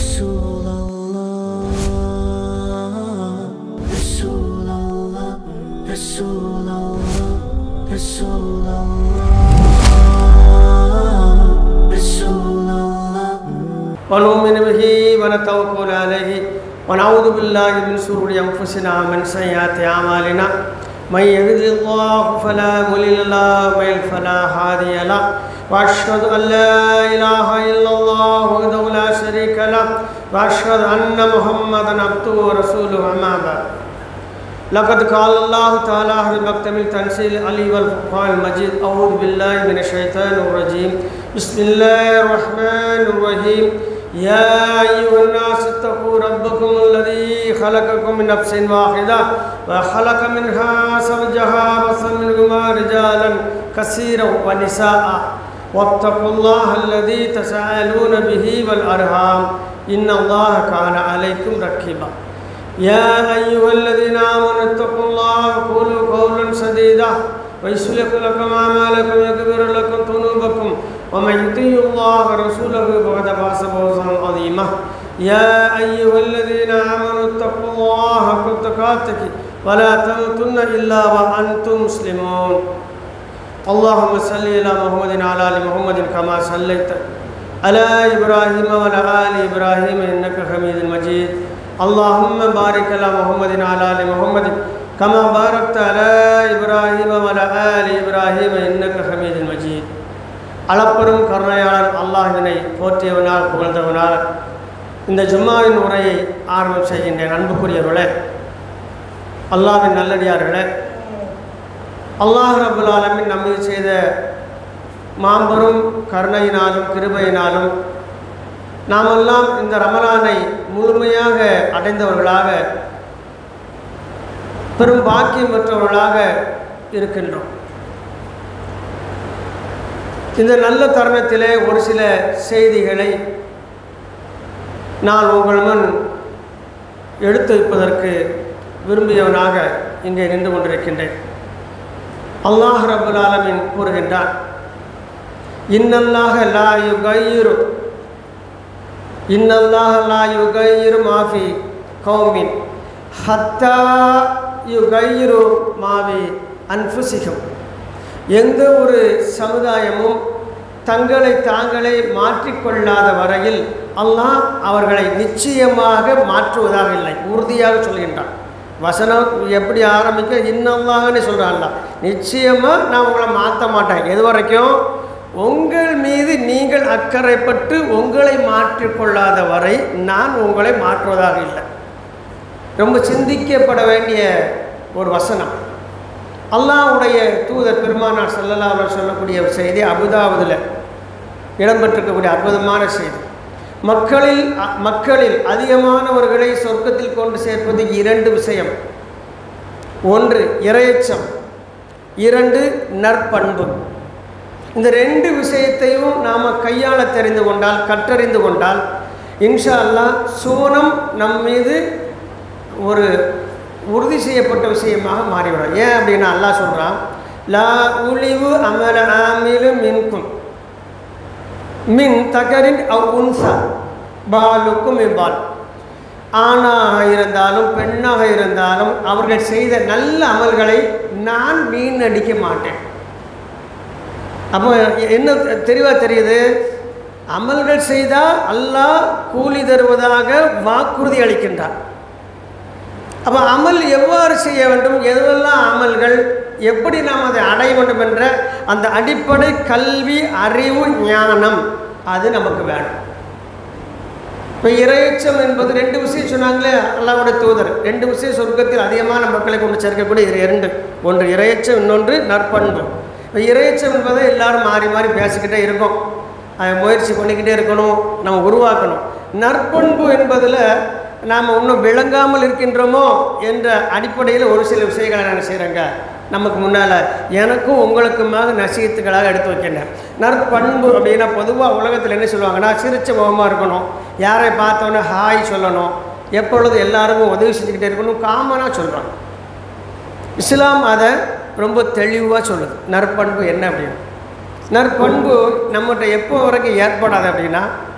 رسول الله رسول الله رسول الله رسول الله رسول الله ونؤمن به ونتوكل عليه ونعوذ بالله من شرور انفسنا ومن سيئات اعمالنا من يهد الله فلا مضل له ومن يضلل فلا هادي له واشهد ان لا اله الا الله وحده لا شريك له واشهد ان محمدا عبده ورسوله اما بعد لقد قال الله تعالى في مكتب التنزيل علي والفقهاء المجيد أعوذ بالله من الشيطان الرجيم بسم الله الرحمن الرحيم يا أيها الناس اتقوا ربكم الذي خلقكم من نفس واحدة وخلق منها زوجها وبث منهما رجالا كثيرا ونساء واتقوا الله الذي تساءلون به والأرحام إن الله كان عليكم رقيبا يا أيها الذين آمنوا اتقوا الله وقولوا قولا سديدا ويصلح لكم أعمالكم ويغفر لكم ذنوبكم ومن يطيع الله ورسوله فقد فاز فوزا عظيما يا أيها الذين آمنوا اتقوا الله حق تقاته ولا تموتن إلا وأنتم مسلمون اللهم صل على محمد وعلى آل محمد كما صليت على إبراهيم وعلى آل إبراهيم إنك حميد مجيد اللهم بارك على محمد وعلى ال محمد كما باركت على ابراهيم وعلى ال ابراهيم انك حميد مجيد அளப்பெரும் கருணையாளர் அல்லாஹினை போற்றியவனால் புகழ்ந்தவனால் இந்த ஜும்மாவின் உரையை ஆரம்பம் செய்கின்றேன் அன்புக்குரியவர்களே அல்லாவின் நல்லடியார்களே அல்லாஹ் ரபுல் ஆலமின் நம்மை செய்த மாம்பெரும் கருணையினாலும் கிருபையினாலும் நாமெல்லாம் இந்த ரமலானை முழுமையாக அடைந்தவர்களாக பெரும் பாக்கியம் பெற்றவர்களாக இருக்கின்றோம் இந்த நல்ல தருணத்திலே ஒரு சில செய்திகளை நான் உங்கள் முன் எடுத்து வைப்பதற்கு விரும்பியவனாக இங்கே நின்று கொண்டிருக்கின்றேன் அல்லாஹ் ரபுல் ஆலமின் கூறுகின்றான் இன்னல்லாக லா யுகையிரு இன்னல்லாஹ் லா யுகையிரு மாஃபி கௌமின் ஹத்தா யுகையிரு மாவி அன்புசிகம் எந்த ஒரு சமுதாயமும் தங்களை தாங்களே மாற்றிக்கொள்ளாத வரையில் அல்லாஹ் அவர்களை நிச்சயமாக மாற்றுவதாக இல்லை உறுதியாக சொல்கின்றான் வசனம் எப்படி ஆரம்பிக்க இன்னல்லாகன்னு சொல்கிறான்ல நிச்சயமாக நான் உங்களை மாற்ற மாட்டேன் எது வரைக்கும் உங்கள் மீது நீங்கள் அக்கறைப்பட்டு உங்களை மாற்றிக்கொள்ளாத வரை நான் உங்களை மாற்றுவதாக இல்லை ரொம்ப சிந்திக்கப்பட வேண்டிய ஒரு வசனம் அல்லாவுடைய தூதர் பெருமானார் செல்லலாவில் சொல்லக்கூடிய ஒரு செய்தி அபுதாபுதில் இடம்பெற்றிருக்கக்கூடிய அற்புதமான செய்தி மக்களில் மக்களில் அதிகமானவர்களை சொர்க்கத்தில் கொண்டு சேர்ப்பது இரண்டு விஷயம் ஒன்று இரையச்சம் இரண்டு நற்பண்பு இந்த ரெண்டு விஷயத்தையும் நாம் கையாள தெரிந்து கொண்டால் கற்றறிந்து கொண்டால் இன்ஷா அல்லா சோனம் நம் மீது ஒரு உறுதி செய்யப்பட்ட விஷயமாக மாறிவிடும் ஏன் அப்படின்னு அல்லாஹ் சொல்கிறான் லா உளிவு அமல ஆமிலு மின்கும் மின் தகரின் அவ் உன்சா பாலுக்கும் இவ்வால் ஆணாக இருந்தாலும் பெண்ணாக இருந்தாலும் அவர்கள் செய்த நல்ல அமல்களை நான் வீணடிக்க மாட்டேன் அப்போ என்ன தெளிவாக தெரியுது அமல்கள் செய்தால் அல்லாஹ் கூலி தருவதாக வாக்குறுதி அளிக்கின்றார் அப்போ அமல் எவ்வாறு செய்ய வேண்டும் எதுவெல்லாம் அமல்கள் எப்படி நாம் அதை அடைய வேண்டும் என்ற அந்த அடிப்படை கல்வி அறிவு ஞானம் அது நமக்கு வேணும் இப்போ இறையச்சம் என்பது ரெண்டு விஷயம் சொன்னாங்களே அல்லாவுடைய தூதர் ரெண்டு விஷயம் சொர்க்கத்தில் அதிகமான மக்களை கொண்டு சேர்க்கக்கூடிய இது இரண்டு ஒன்று இறையச்சம் இன்னொன்று நற்பண்பு இப்போ இறையச்சம் என்பதை எல்லாரும் மாறி மாறி பேசிக்கிட்டே இருக்கோம் அதை முயற்சி பண்ணிக்கிட்டே இருக்கணும் நம்ம உருவாக்கணும் நற்பண்பு என்பதில் நாம் இன்னும் விளங்காமல் இருக்கின்றோமோ என்ற அடிப்படையில் ஒரு சில விஷயங்களை நான் செய்கிறேங்க நமக்கு முன்னால் எனக்கும் உங்களுக்குமாக நசீத்துக்களாக எடுத்து வைக்கின்றேன் நற்பண்பு அப்படின்னா பொதுவாக உலகத்தில் என்ன சொல்லுவாங்கன்னா சிரிச்ச முகமாக இருக்கணும் யாரை பார்த்தோன்னே ஹாய் சொல்லணும் எப்பொழுது எல்லாருக்கும் உதவி செஞ்சுக்கிட்டே இருக்கணும் காமனாக சொல்கிறாங்க இஸ்லாம் அதை ரொம்ப தெளிவாக சொல்லுது நற்பண்பு என்ன அப்படின்னு நற்பண்பு நம்மகிட்ட எப்போ வரைக்கும் ஏற்படாது அப்படின்னா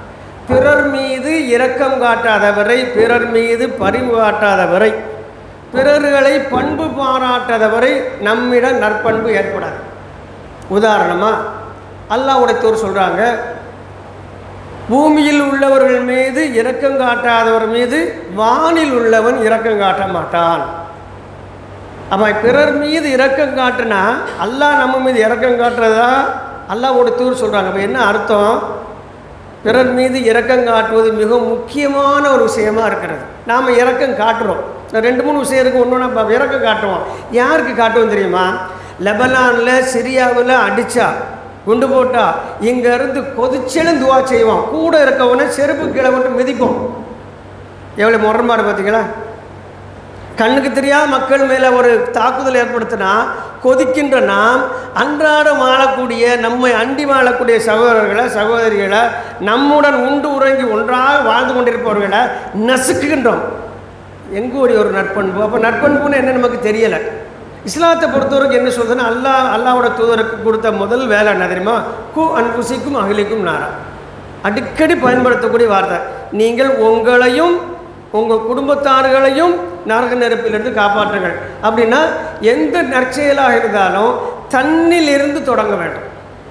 பிறர் மீது இரக்கம் காட்டாதவரை பிறர் மீது பரிவு காட்டாதவரை பிறர்களை பண்பு பாராட்டாதவரை நம்மிடம் நற்பண்பு ஏற்படாது உதாரணமாக அல்லாஹ் உடைத்தோர் சொல்கிறாங்க பூமியில் உள்ளவர்கள் மீது இரக்கம் காட்டாதவர் மீது வானில் உள்ளவன் இரக்கம் காட்ட மாட்டான் அப்போ பிறர் மீது இரக்கம் காட்டுனா அல்லாஹ் நம்ம மீது இரக்கம் காட்டுறதா அல்லாஹ்வோட தூர் சொல்கிறாங்க அப்போ என்ன அர்த்தம் பிறர் மீது இரக்கம் காட்டுவது மிக முக்கியமான ஒரு விஷயமா இருக்கிறது நாம் இரக்கம் காட்டுறோம் ரெண்டு மூணு விஷயம் இருக்குது ஒன்று நம்ம இரக்கம் காட்டுவோம் யாருக்கு காட்டுவோம் தெரியுமா லெபனானில் சிரியாவில் அடித்தா குண்டு போட்டா இங்கேருந்து கொதிச்சலும் துவா செய்வோம் கூட இருக்கவனை செருப்பு கீழே விட்டு மிதிப்போம் எவ்வளோ முரண்பாடு பார்த்தீங்களா கண்ணுக்கு தெரியாத மக்கள் மேலே ஒரு தாக்குதல் ஏற்படுத்தினா கொதிக்கின்ற நாம் அன்றாடம் வாழக்கூடிய நம்மை அண்டி வாழக்கூடிய சகோதரர்களை சகோதரிகளை நம்முடன் உண்டு உறங்கி ஒன்றாக வாழ்ந்து கொண்டிருப்பவர்களை நசுக்குகின்றோம் எங்களுடைய ஒரு நற்பண்பு அப்போ நற்பண்புன்னு என்ன நமக்கு தெரியலை இஸ்லாத்தை பொறுத்தவரைக்கும் என்ன சொல்றதுன்னா அல்லாஹ் அல்லாவோட தூதருக்கு கொடுத்த முதல் வேலை என்ன தெரியுமா கு அன்புசிக்கும் அகிலிக்கும் நாரா அடிக்கடி பயன்படுத்தக்கூடிய வார்த்தை நீங்கள் உங்களையும் உங்கள் குடும்பத்தார்களையும் நரக நெருப்பிலிருந்து காப்பாற்றுங்கள் அப்படின்னா எந்த நற்செயலாக இருந்தாலும் தன்னிலிருந்து தொடங்க வேண்டும்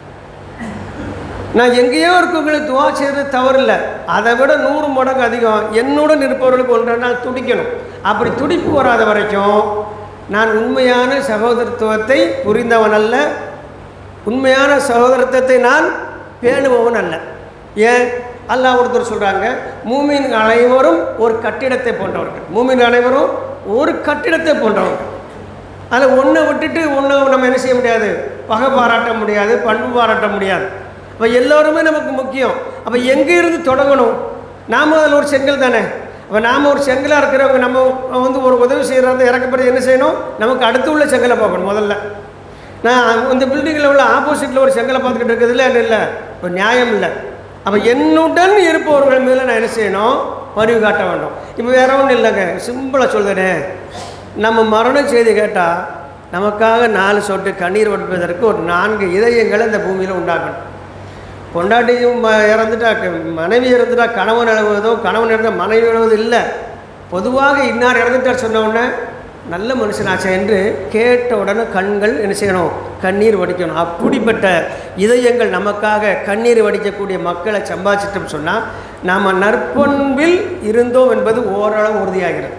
நான் எங்கேயோ இருக்கவங்களுக்கு துவா செய்கிறது தவறில்லை அதை விட நூறு மடங்கு அதிகம் என்னுடன் இருப்பவர்களுக்கு ஒன்றை நாள் துடிக்கணும் அப்படி துடிப்பு வராத வரைக்கும் நான் உண்மையான சகோதரத்துவத்தை புரிந்தவன் அல்ல உண்மையான சகோதரத்துவத்தை நான் பேணுபவன் அல்ல ஏன் அல்லாஹ் ஒருத்தர் சொல்கிறாங்க மூமின் அனைவரும் ஒரு கட்டிடத்தை போன்றவர்கள் மூமின் அனைவரும் ஒரு கட்டிடத்தை போன்றவர்கள் அதில் ஒன்றை விட்டுட்டு ஒன்று நம்ம என்ன செய்ய முடியாது பகை பாராட்ட முடியாது பண்பு பாராட்ட முடியாது அப்போ எல்லோருமே நமக்கு முக்கியம் அப்போ எங்கே இருந்து தொடங்கணும் நாம் அதில் ஒரு செங்கல் தானே அப்போ நாம் ஒரு செங்கலாக இருக்கிறவங்க நம்ம வந்து ஒரு உதவி செய்கிறத இறக்கப்படுறது என்ன செய்யணும் நமக்கு அடுத்து உள்ள செங்கலை பார்க்கணும் முதல்ல நான் இந்த பில்டிங்கில் உள்ள ஆப்போசிட்டில் ஒரு செங்கலை பார்த்துக்கிட்டு இருக்கிறதுல என்ன இல்லை ஒரு நியாயம் இல்லை அப்போ என்னுடன் இருப்பவர்கள் மேலே நான் என்ன செய்யணும் பரிவு காட்ட வேண்டும் இப்போ வேற ஒன்றும் இல்லைங்க சிம்பிளாக சொல்கிறேன் நம்ம மரண செய்தி கேட்டால் நமக்காக நாலு சொட்டு கண்ணீர் வடிப்பதற்கு ஒரு நான்கு இதயங்களை இந்த பூமியில் உண்டாக்கணும் பொண்டாட்டியும் ம- இறந்துட்டா க- மனைவி இறந்துட்டா கணவன் எழுவதோ கணவன் இறந்த மனைவி எழுவது இல்லை பொதுவாக இன்னார் இறந்துட்டார் சொன்ன உடனே நல்ல மனுஷனாச்சே என்று கேட்ட உடனே கண்கள் என்ன செய்யணும் கண்ணீர் வடிக்கணும் அப்படிப்பட்ட இதயங்கள் நமக்காக கண்ணீர் வடிக்கக்கூடிய மக்களை சம்பாதிச்சிட்டோம் சொன்னால் நாம் நற்பண்பில் இருந்தோம் என்பது ஓரளவு உறுதியாகிறது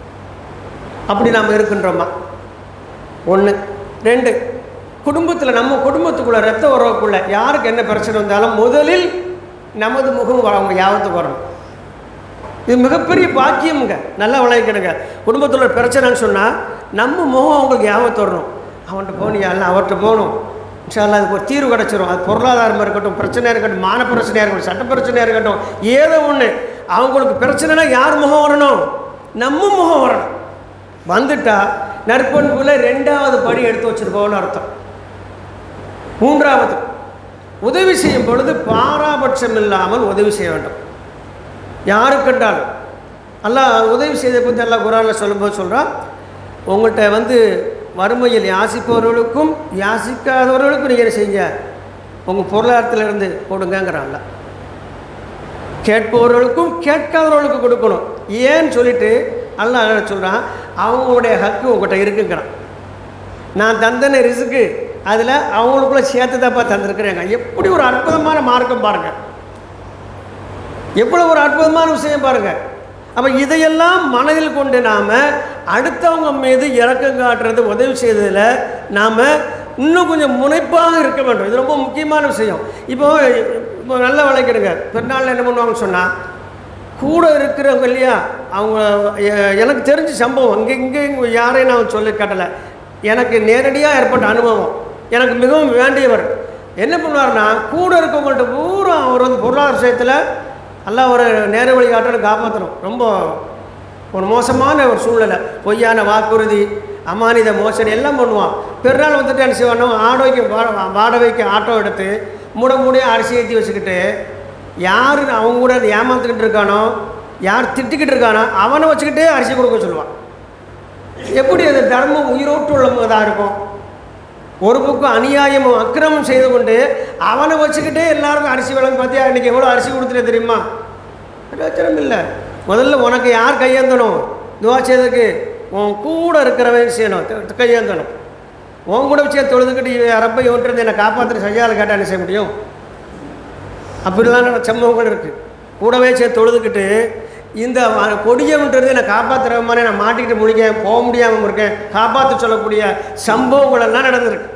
அப்படி நாம் இருக்கின்றோமா ஒன்று ரெண்டு குடும்பத்தில் நம்ம குடும்பத்துக்குள்ள ரத்த உறவுக்குள்ள யாருக்கு என்ன பிரச்சனை வந்தாலும் முதலில் நமது முகம் அவங்க யாபத்துக்கு வரணும் இது மிகப்பெரிய பாக்கியமுங்க நல்லா விளைவிக்கணுங்க குடும்பத்தில் ஒரு பிரச்சனைன்னு சொன்னால் நம்ம முகம் அவங்களுக்கு ஞாபகத்து வரணும் அவன்கிட்ட போனியா இல்லை அவர்கிட்ட போகணும் இன்ஷால்லா அதுக்கு ஒரு தீர்வு கிடச்சிரும் அது பொருளாதாரமாக இருக்கட்டும் பிரச்சனையாக இருக்கட்டும் மான பிரச்சனையாக இருக்கட்டும் சட்ட பிரச்சனையாக இருக்கட்டும் ஏதோ ஒன்று அவங்களுக்கு பிரச்சனைனா யார் முகம் வரணும் நம்ம முகம் வரணும் வந்துட்டா நற்பண்புல ரெண்டாவது படி எடுத்து வச்சிருக்கோம்னு அர்த்தம் மூன்றாவது உதவி செய்யும் பொழுது பாராபட்சம் இல்லாமல் உதவி செய்ய வேண்டும் யாருக்கு கண்டாலும் அல்லாஹ் உதவி செய்த பற்றி எல்லாம் குரானில் சொல்லும்போது சொல்கிறான் உங்கள்கிட்ட வந்து வறுமையில் யாசிப்பவர்களுக்கும் யாசிக்காதவர்களுக்கும் நீங்கள் என்ன செய்யுங்க உங்கள் பொருளாதாரத்திலிருந்து கொடுங்கங்கிறான்ல கேட்பவர்களுக்கும் கேட்காதவர்களுக்கும் கொடுக்கணும் ஏன்னு சொல்லிட்டு அல்லாஹ் என்ன சொல்கிறான் அவங்களுடைய ஹக்கு உங்கள்கிட்ட இருக்குங்கிறான் நான் தந்தன ரிசுக்கு அதில் அவங்களுக்குள்ள சேர்த்து தப்பா தந்திருக்கிறேங்க எப்படி ஒரு அற்புதமான மார்க்கம் பாருங்க எவ்வளோ ஒரு அற்புதமான விஷயம் பாருங்க அப்போ இதையெல்லாம் மனதில் கொண்டு நாம் அடுத்தவங்க மீது இறக்கம் காட்டுறது உதவி செய்ததில் நாம் இன்னும் கொஞ்சம் முனைப்பாக இருக்க வேண்டும் இது ரொம்ப முக்கியமான விஷயம் இப்போ இப்போ நல்லா விளைக்கிடுங்க பெருநாளில் என்ன பண்ணுவாங்கன்னு சொன்னால் கூட இருக்கிறவங்க இல்லையா அவங்க எ- எனக்கு தெரிஞ்ச சம்பவம் இங்கே இங்கே இங்கே யாரையும் நான் சொல்லி காட்டலை எனக்கு நேரடியாக ஏற்பட்ட அனுபவம் எனக்கு மிகவும் வேண்டியவர் என்ன பண்ணுவார்னா கூட இருக்கவங்கள்ட்ட பூரா அவர் வந்து பொருளாதார விஷயத்தில் எல்லாம் ஒரு நேர வழி காட்டணும் காப்பாற்றணும் ரொம்ப ஒரு மோசமான ஒரு சூழ்நிலை பொய்யான வாக்குறுதி அமானித மோசடி எல்லாம் பண்ணுவான் பெருநாள் வந்துட்டு என்ன செய்வானோ ஆடோய்க்கு வா- வாடகைக்கு ஆட்டோ எடுத்து மூட மூடிய அரிசி ஏற்றி வச்சுக்கிட்டு யார் அவங்க கூட ஏமாந்துக்கிட்டு இருக்கானோ யார் திட்டிக்கிட்டு இருக்கானோ அவனை வச்சுக்கிட்டே அரிசி கொடுக்க சொல்லுவான் எப்படி அது தர்மம் உயிரோட்டு உள்ளதாக இருக்கும் ஒரு பக்கம் அநியாயமும் அக்கிரமம் செய்து கொண்டு அவனை வச்சுக்கிட்டே எல்லாருக்கும் அரிசி வழங்க பார்த்தியா இன்றைக்கி எவ்வளோ அரிசி கொடுத்துட்டே தெரியுமா பிரயோஜனம் இல்லை முதல்ல உனக்கு யார் கையேந்தணும் துவா செய்ததுக்கு உன் கூட இருக்கிறவன் செய்யணும் த- கையேந்தணும் உன் கூட வச்சு தொழுதுக்கிட்டு இவன் ரப்பை ஒன்றது என்னை காப்பாற்றுற செய்யாத கேட்டால் என்ன செய்ய முடியும் அப்படிலாம் சம்பவங்கள் இருக்குது கூடவே சேர்த்து தொழுதுக்கிட்டு இந்த வ- கொடியவன்றது என்னை காப்பாற்றுற மாதிரி நான் மாட்டிக்கிட்டு முடிக்க போக முடியாமல் இருக்கேன் காப்பாற்ற சொல்லக்கூடிய சம்பவங்கள் எல்லாம் நடந்திருக்கு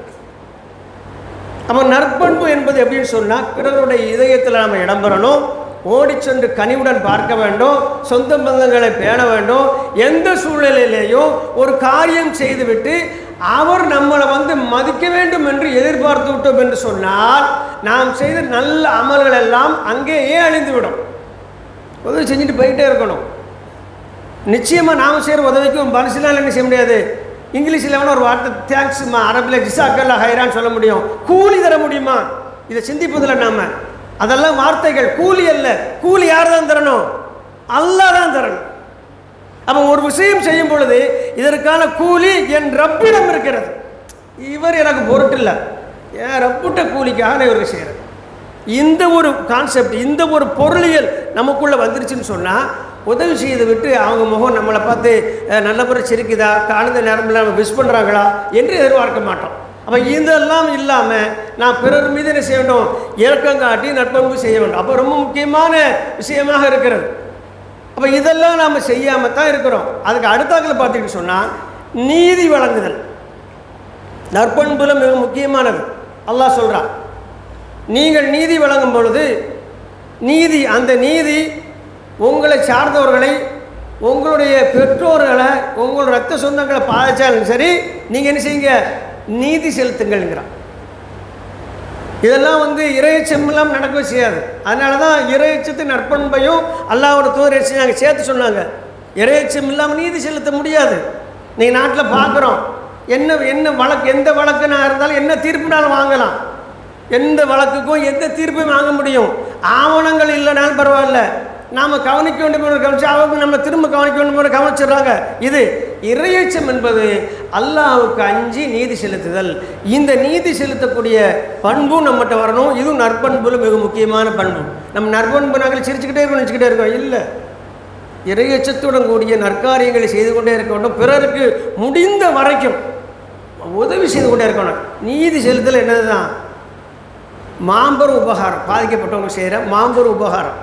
அப்போ நற்பண்பு என்பது எப்படின்னு சொன்னால் பிறருடைய இதயத்தில் நம்ம இடம் பெறணும் ஓடிச் சென்று கனிவுடன் பார்க்க வேண்டும் சொந்த பந்தங்களை பேண வேண்டும் எந்த சூழ்நிலையிலேயும் ஒரு காரியம் செய்துவிட்டு அவர் நம்மளை வந்து மதிக்க வேண்டும் என்று எதிர்பார்த்து விட்டோம் என்று சொன்னால் நாம் செய்த நல்ல அமல்கள் எல்லாம் அங்கேயே அழிந்துவிடும் உதவி செஞ்சுட்டு போயிட்டே இருக்கணும் நிச்சயமாக நாம் செய்கிற உதவிக்கும் பரிசுலாம் என்ன செய்ய முடியாது இங்கிலீஷில் வேணா ஒரு வார்த்தை தேங்க்ஸ்மா அரபில் ஜிசாக்கல்ல ஹைரான்னு சொல்ல முடியும் கூலி தர முடியுமா இதை சிந்திப்பதில் நாம அதெல்லாம் வார்த்தைகள் கூலி அல்ல கூலி யார் தான் தரணும் அல்லாஹ் தான் தரணும் அப்போ ஒரு விஷயம் செய்யும் பொழுது இதற்கான கூலி என் ரப்பிடம் இருக்கிறது இவர் எனக்கு பொருட்டில்லை என் ரப்பிட்ட கூலிக்காக நான் இவருக்கு செய்கிறேன் இந்த ஒரு கான்செப்ட் இந்த ஒரு பொருளியல் நமக்குள்ளே வந்துருச்சுன்னு சொன்னால் உதவி செய்து விட்டு அவங்க முகம் நம்மளை பார்த்து அஹ், நல்லபுறம் சிரிக்குதா காலந்த நேரமில் நம்ம விஷ் பண்ணுறாங்களா என்று எதிர்பார்க்க மாட்டோம் அப்போ இதெல்லாம் இல்லாமல் நான் பிறர் மீது என்ன செய்ய வேண்டும் இறக்கம் காட்டி நட்பண்பு செய்ய வேண்டும் அப்போ ரொம்ப முக்கியமான விஷயமாக இருக்கிறது அப்போ இதெல்லாம் நாம் செய்யாமல் தான் இருக்கிறோம் அதுக்கு அடுத்தாக்கில் பார்த்தீங்கன்னு சொன்னால் நீதி வழங்குதல் நற்பண்புல மிக முக்கியமானது அல்லாஹ் சொல்கிறான் நீங்கள் நீதி வழங்கும் பொழுது நீதி அந்த நீதி உங்களை சார்ந்தவர்களை உங்களுடைய பெற்றோர்களை உங்களோட ரத்த சொந்தங்களை பாதிச்சாலும் சரி நீங்கள் என்ன செய்யுங்க நீதி செலுத்துங்கள்ங்கிறான் இதெல்லாம் வந்து இறையச்சம் இல்லாமல் நடக்கவே செய்யாது அதனால தான் இறையச்சத்து நற்பண்பையும் அல்லாவோட தூதர் என்ன செஞ்சாங்க சேர்த்து சொன்னாங்க இறையச்சம் இல்லாமல் நீதி செலுத்த முடியாது நீங்கள் நாட்டில் பார்க்குறோம் என்ன என்ன வழக்கு எந்த வழக்குனா இருந்தாலும் என்ன தீர்ப்புனாலும் வாங்கலாம் எந்த வழக்குக்கும் எந்த தீர்ப்பையும் வாங்க முடியும் ஆவணங்கள் இல்லைனாலும் பரவாயில்ல நாம் கவனிக்க வேண்டும் என்று கவனிச்சு அவங்க நம்ம திரும்ப கவனிக்க வேண்டும் என்று கவனிச்சிடுறாங்க இது இறையச்சம் என்பது அல்லாஹ்வுக்கு அஞ்சி நீதி செலுத்துதல் இந்த நீதி செலுத்தக்கூடிய பண்பும் நம்மகிட்ட வரணும் இதுவும் நற்பண்புல மிக முக்கியமான பண்பு நம்ம நற்பண்பு நாங்கள் சிரிச்சுக்கிட்டே இருக்கோம் நினச்சிக்கிட்டே இருக்கோம் இல்லை இறையச்சத்துடன் கூடிய நற்காரியங்களை செய்து கொண்டே இருக்க வேண்டும் பிறருக்கு முடிந்த வரைக்கும் உதவி செய்து கொண்டே இருக்கணும் நீதி செலுத்தல் என்னது தான் மாம்பெரும் உபகாரம் பாதிக்கப்பட்டவங்க செய்கிற மாம்பெரும் உபகாரம்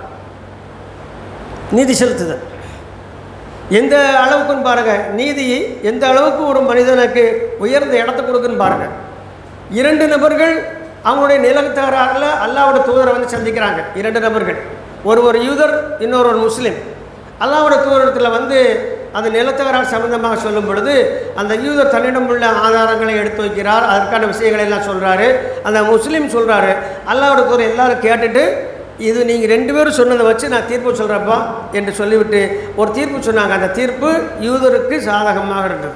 நீதி செலுத்துதல் எந்த அளவுக்குன்னு பாருங்கள் நீதி எந்த அளவுக்கு ஒரு மனிதனுக்கு உயர்ந்த இடத்த கொடுக்குன்னு பாருங்கள் இரண்டு நபர்கள் அவங்களுடைய நிலத்தகராறில் அல்லாவோட தூதரை வந்து சந்திக்கிறாங்க இரண்டு நபர்கள் ஒரு ஒரு யூதர் இன்னொரு ஒரு முஸ்லீம் அல்லாவோட தூதரத்தில் வந்து அந்த நிலத்தகராறு சம்பந்தமாக சொல்லும் பொழுது அந்த யூதர் தன்னிடம் உள்ள ஆதாரங்களை எடுத்து வைக்கிறார் அதற்கான விஷயங்களை எல்லாம் சொல்கிறாரு அந்த முஸ்லீம் சொல்கிறாரு அல்லாவோட தூதர் எல்லாரும் கேட்டுட்டு இது நீங்கள் ரெண்டு பேரும் சொன்னதை வச்சு நான் தீர்ப்பு சொல்கிறப்பா என்று சொல்லிவிட்டு ஒரு தீர்ப்பு சொன்னாங்க அந்த தீர்ப்பு யூதருக்கு சாதகமாக இருந்தது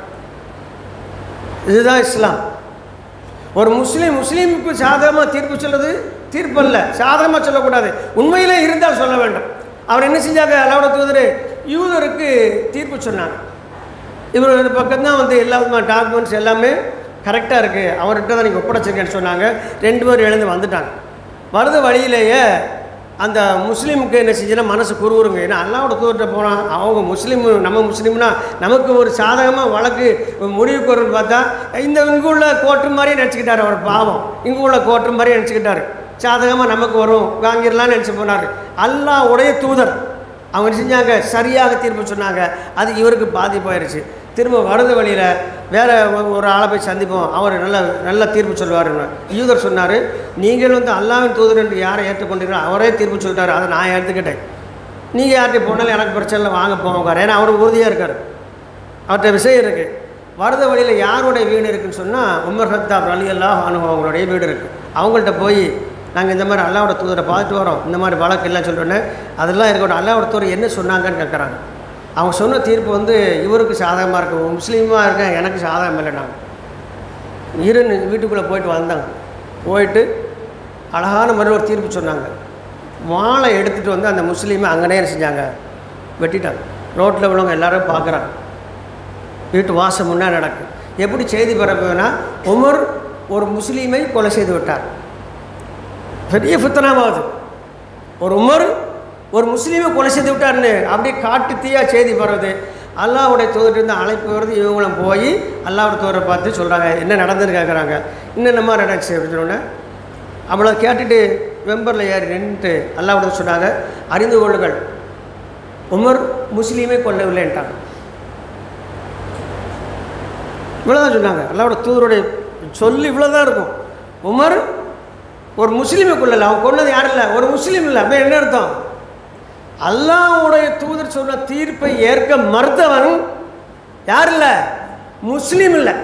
இதுதான் இஸ்லாம் ஒரு முஸ்லீம் முஸ்லீமுக்கு சாதகமாக தீர்ப்பு சொல்லுது தீர்ப்பு அல்ல சாதகமாக சொல்லக்கூடாது உண்மையிலே இருந்தால் சொல்ல வேண்டும் அவர் என்ன செஞ்சாங்க அல்லாவோட தூதர் யூதருக்கு தீர்ப்பு சொன்னாங்க இவரோட பக்கம் தான் வந்து எல்லா விதமான டாக்குமெண்ட்ஸ் எல்லாமே கரெக்டாக இருக்குது அவர்கிட்ட தான் நீங்கள் ஒப்படைச்சிருக்கேன்னு சொன்னாங்க ரெண்டு பேரும் எழுந்து வந்துட்டாங்க வருத வழியிலேயே அந்த முஸ்லீமுக்கு என்ன செஞ்சுன்னா மனசு குறுகுறுங்க ஏன்னா அல்லாவோட தூரத்தை போனால் அவங்க முஸ்லீம் நம்ம முஸ்லீம்னா நமக்கு ஒரு சாதகமாக வழக்கு முடிவுக்கு வரும்னு பார்த்தா இந்த இங்கே உள்ள கோர்ட்டு மாதிரியே நினச்சிக்கிட்டாரு அவர் பாவம் இங்கே உள்ள கோர்ட்டு மாதிரியே நினச்சிக்கிட்டாரு சாதகமாக நமக்கு வரும் வாங்கிடலாம்னு நினச்சி போனார் அல்லாஹ் உடைய தூதர் அவங்க என்ன செஞ்சாங்க சரியாக தீர்ப்பு சொன்னாங்க அது இவருக்கு பாதிப்பாயிருச்சு திரும்ப வரத வழியில் வேற ஒ- ஒரு ஆளை போய் சந்திப்போம் அவர் நல்ல நல்ல தீர்ப்பு சொல்லுவாருன்னு யூதர் சொன்னார் நீங்கள் வந்து அல்லாவின் தூதர் என்று யாரை ஏற்றுக்கொண்டீங்களோ அவரே தீர்ப்பு சொல்லிட்டாரு அதை நான் எடுத்துக்கிட்டேன் நீங்கள் யார்கிட்ட போனாலும் எனக்கு பிரச்சனை இல்லை வாங்க போங்க ஏன்னா அவர் உறுதியாக இருக்கார் அவர்கிட்ட விஷயம் இருக்குது வரத வழியில் யாருடைய வீடு இருக்குன்னு சொன்னால் உமர் ஹத்தாப் அலி அல்லாஹ் அவங்களுடைய வீடு இருக்குது அவங்கள்ட்ட போய் நாங்கள் இந்த மாதிரி அல்லாவோட தூதரை பார்த்துட்டு வரோம் இந்த மாதிரி வழக்கு எல்லாம் சொல்கிறோன்னே அதெல்லாம் இருக்கட்டும் அல்லாவோட தூதர் என்ன சொன்னாங்கன்னு கேட்குறாங்க அவங்க சொன்ன தீர்ப்பு வந்து இவருக்கு சாதகமாக இருக்கு முஸ்லீமாக இருக்கேன் எனக்கு சாதகம் இல்லை நாங்கள் இருன்னு வீட்டுக்குள்ளே போயிட்டு வந்தாங்க போயிட்டு அழகான முறையில் ஒரு தீர்ப்பு சொன்னாங்க வாழை எடுத்துகிட்டு வந்து அந்த முஸ்லீமை அங்கனே என்ன செஞ்சாங்க வெட்டிட்டாங்க ரோட்டில் உள்ளவங்க எல்லாரும் பார்க்குறாங்க வீட்டு வாசம் முன்னாடி நடக்கும் எப்படி செய்தி பரப்புனா உமர் ஒரு முஸ்லீமை கொலை செய்து விட்டார் பெரிய ஃபித்தனாவாது ஒரு உமர் ஒரு முஸ்லீமை கொலை செய்து விட்டார்னு அப்படியே காட்டு தீயா செய்தி பரவுது அல்லாவுடைய தூதர்கிட்ட அழைப்பு வருது இவங்களும் போய் அல்லாவுடைய தூதரை பார்த்து சொல்கிறாங்க என்ன நடந்ததுன்னு கேட்குறாங்க இன்னும் நம்ம நடந்துச்சு அப்படின்னு சொன்னோன்னே அவ்வளோ கேட்டுட்டு வெம்பரில் ஏறி நின்றுட்டு அல்லாவுடைய சொன்னாங்க அறிந்து கொள்ளுங்கள் உமர் முஸ்லீமை கொல்லவில்லைன்ட்டாங்க இவ்வளோதான் சொன்னாங்க அல்லாவோட தூதருடைய சொல்லி இவ்வளோதான் இருக்கும் உமர் ஒரு முஸ்லீமை கொள்ளலை அவன் கொன்னது யாரும் இல்லை ஒரு முஸ்லீம் இல்லை அப்படியே என்ன அர்த்தம் அல்லாஹ்வுடைய தூதர் சொன்ன தீர்ப்பை ஏற்க மறுத்தவன் யார் இல்லை முஸ்லீம் இல்லை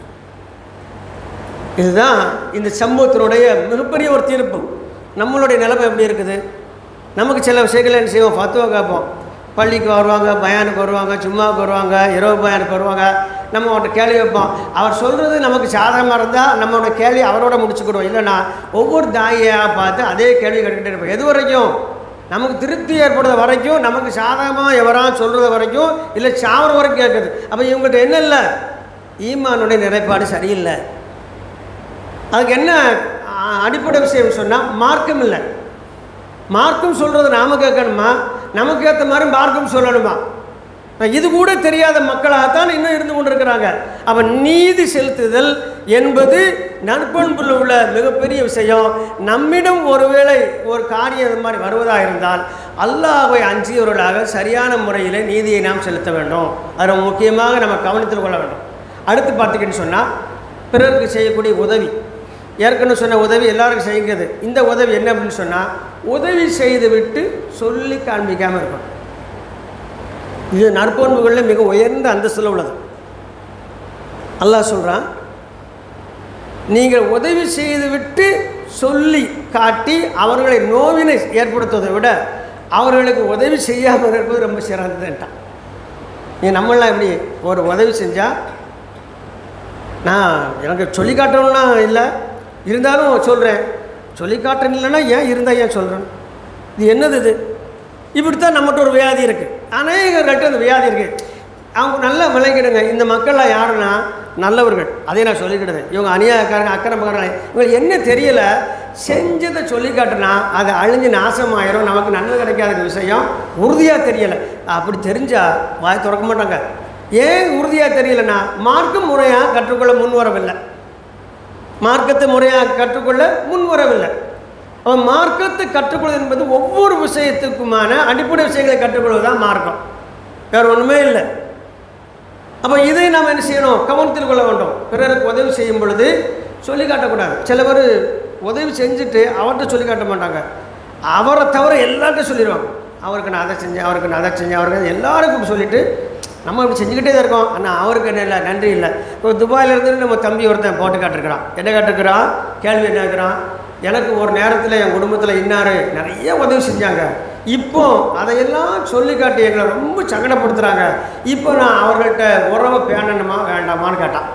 இதுதான் இந்த சம்பவத்தினுடைய மிகப்பெரிய ஒரு தீர்ப்பு நம்மளுடைய நிலைமை எப்படி இருக்குது நமக்கு சில விஷயங்கள் என்ன செய்வோம் ஃபத்துவா கேட்போம் பள்ளிக்கு வருவாங்க பயானுக்கு வருவாங்க சும்மாவுக்கு வருவாங்க இரவு பயானுக்கு வருவாங்க நம்ம அவர்கிட்ட கேள்வி வைப்போம் அவர் சொல்கிறது நமக்கு சாதகமாக இருந்தால் நம்மளோட கேள்வி அவரோட முடிச்சுக்கிடுவோம் இல்லைன்னா ஒவ்வொரு தாயாக பார்த்து அதே கேள்வி கேட்டுக்கிட்டே இருப்போம் எது வரைக்கும் நமக்கு திருப்தி ஏற்படுற வரைக்கும் நமக்கு சாதகமாக எவரா சொல்கிறது வரைக்கும் இல்லை சாவர வரைக்கும் கேட்குது அப்போ இவங்ககிட்ட என்ன இல்லை ஈமானுடைய நிலைப்பாடு சரியில்லை அதுக்கு என்ன ஆ, அடிப்படை விஷயம் சொன்னால் மார்க்கம் இல்லை மார்க்கம் சொல்கிறது நாம கேட்கணுமா நமக்கு ஏற்ற மாதிரி மார்க்கம் சொல்லணுமா இப்ப இது கூட தெரியாத மக்களாகத்தான் இன்னும் இருந்து கொண்டிருக்கிறாங்க அப்போ நீதி செலுத்துதல் என்பது நற்பண்பில் உள்ள மிகப்பெரிய விஷயம் நம்மிடம் ஒருவேளை ஒரு காரியம் இது மாதிரி வருவதாக இருந்தால் அல்லாஹ்வை அஞ்சியவர்களாக சரியான முறையில் நீதியை நாம் செலுத்த வேண்டும் அது ரொம்ப முக்கியமாக நம்ம கவனத்தில் கொள்ள வேண்டும் அடுத்து பார்த்திங்கன்னு சொன்னால் பிறருக்கு செய்யக்கூடிய உதவி ஏற்கனவே சொன்ன உதவி எல்லாருக்கும் செய்கிறது இந்த உதவி என்ன அப்படின்னு சொன்னால் உதவி செய்து விட்டு சொல்லி காண்பிக்காமல் இருக்கணும் இது நற்பண்புகளில் மிக உயர்ந்த அந்தஸ்தில் உள்ளது அல்லாஹ் சொல்கிறான் நீங்கள் உதவி செய்துவிட்டு சொல்லி காட்டி அவர்களை நோவினை ஏற்படுத்துவதை விட அவர்களுக்கு உதவி செய்யாமல் இருப்பது ரொம்ப சிறந்ததுன்ட்டான் நீ நம்மளாம் எப்படி ஒரு உதவி செஞ்சால் நான் எனக்கு சொல்லி காட்டணும்னா இல்லை இருந்தாலும் சொல்கிறேன் சொல்லி காட்டுறேன் இல்லைன்னா ஏன் இருந்தால் ஏன் சொல்கிறேன் இது என்னது இது இப்படித்தான் நம்மகிட்ட ஒரு வியாதி இருக்குது அநேகர்கள்ட்ட அந்த வியாதி இருக்குது அவங்க நல்லா விளங்கிடுங்க இந்த மக்கள்லாம் யாருன்னா நல்லவர்கள் அதை நான் சொல்லிக்கிடுவேன் இவங்க அநியாயக்காரங்க அக்கிரமக்காரங்க இவங்களுக்கு என்ன தெரியல செஞ்சதை சொல்லி காட்டுனா அது அழிஞ்சு நாசமாயிரும் நமக்கு நன்மை கிடைக்காத விஷயம் உறுதியாக தெரியலை அப்படி தெரிஞ்சால் வாய் திறக்க மாட்டாங்க ஏன் உறுதியாக தெரியலன்னா மார்க்கம் முறையாக கற்றுக்கொள்ள முன் வரவில்லை மார்க்கத்தை முறையாக கற்றுக்கொள்ள முன் வரவில்லை அவன் மார்க்கத்தை கற்றுக்கொள்வது என்பது ஒவ்வொரு விஷயத்துக்குமான அடிப்படை விஷயங்களை கற்றுக்கொள்வது தான் மார்க்கம் வேறு ஒன்றுமே இல்லை அப்போ இதை நாம் என்ன செய்யணும் கவனத்தில் கொள்ள வேண்டும் பிறருக்கு உதவி செய்யும் பொழுது சொல்லி காட்டக்கூடாது சில பேர் உதவி செஞ்சுட்டு அவர்கிட்ட சொல்லி காட்ட மாட்டாங்க அவரை தவிர எல்லார்ட்டும் சொல்லிடுவாங்க அவருக்கு நான் அதை செஞ்சேன் அவருக்கு நான் அதை செஞ்சேன் அவருக்கு எல்லாருக்கும் சொல்லிவிட்டு நம்ம இப்படி செஞ்சுக்கிட்டே தான் இருக்கோம் ஆனால் அவருக்கு என்ன இல்லை நன்றி இல்லை இப்போ துபாயிலேருந்து நம்ம தம்பி ஒருத்தன் போட்டு காட்டிருக்கிறான் என்ன காட்டிருக்கிறான் கேள்வி என்ன இருக்கிறான் எனக்கு ஒரு நேரத்தில் என் குடும்பத்தில் இன்னார் நிறைய உதவி செஞ்சாங்க இப்போ அதையெல்லாம் சொல்லி காட்டி எங்களை ரொம்ப சங்கடப்படுத்துகிறாங்க இப்போ நான் அவர்கள்ட்ட உறவை பேணணுமா வேண்டாமான்னு கேட்டான்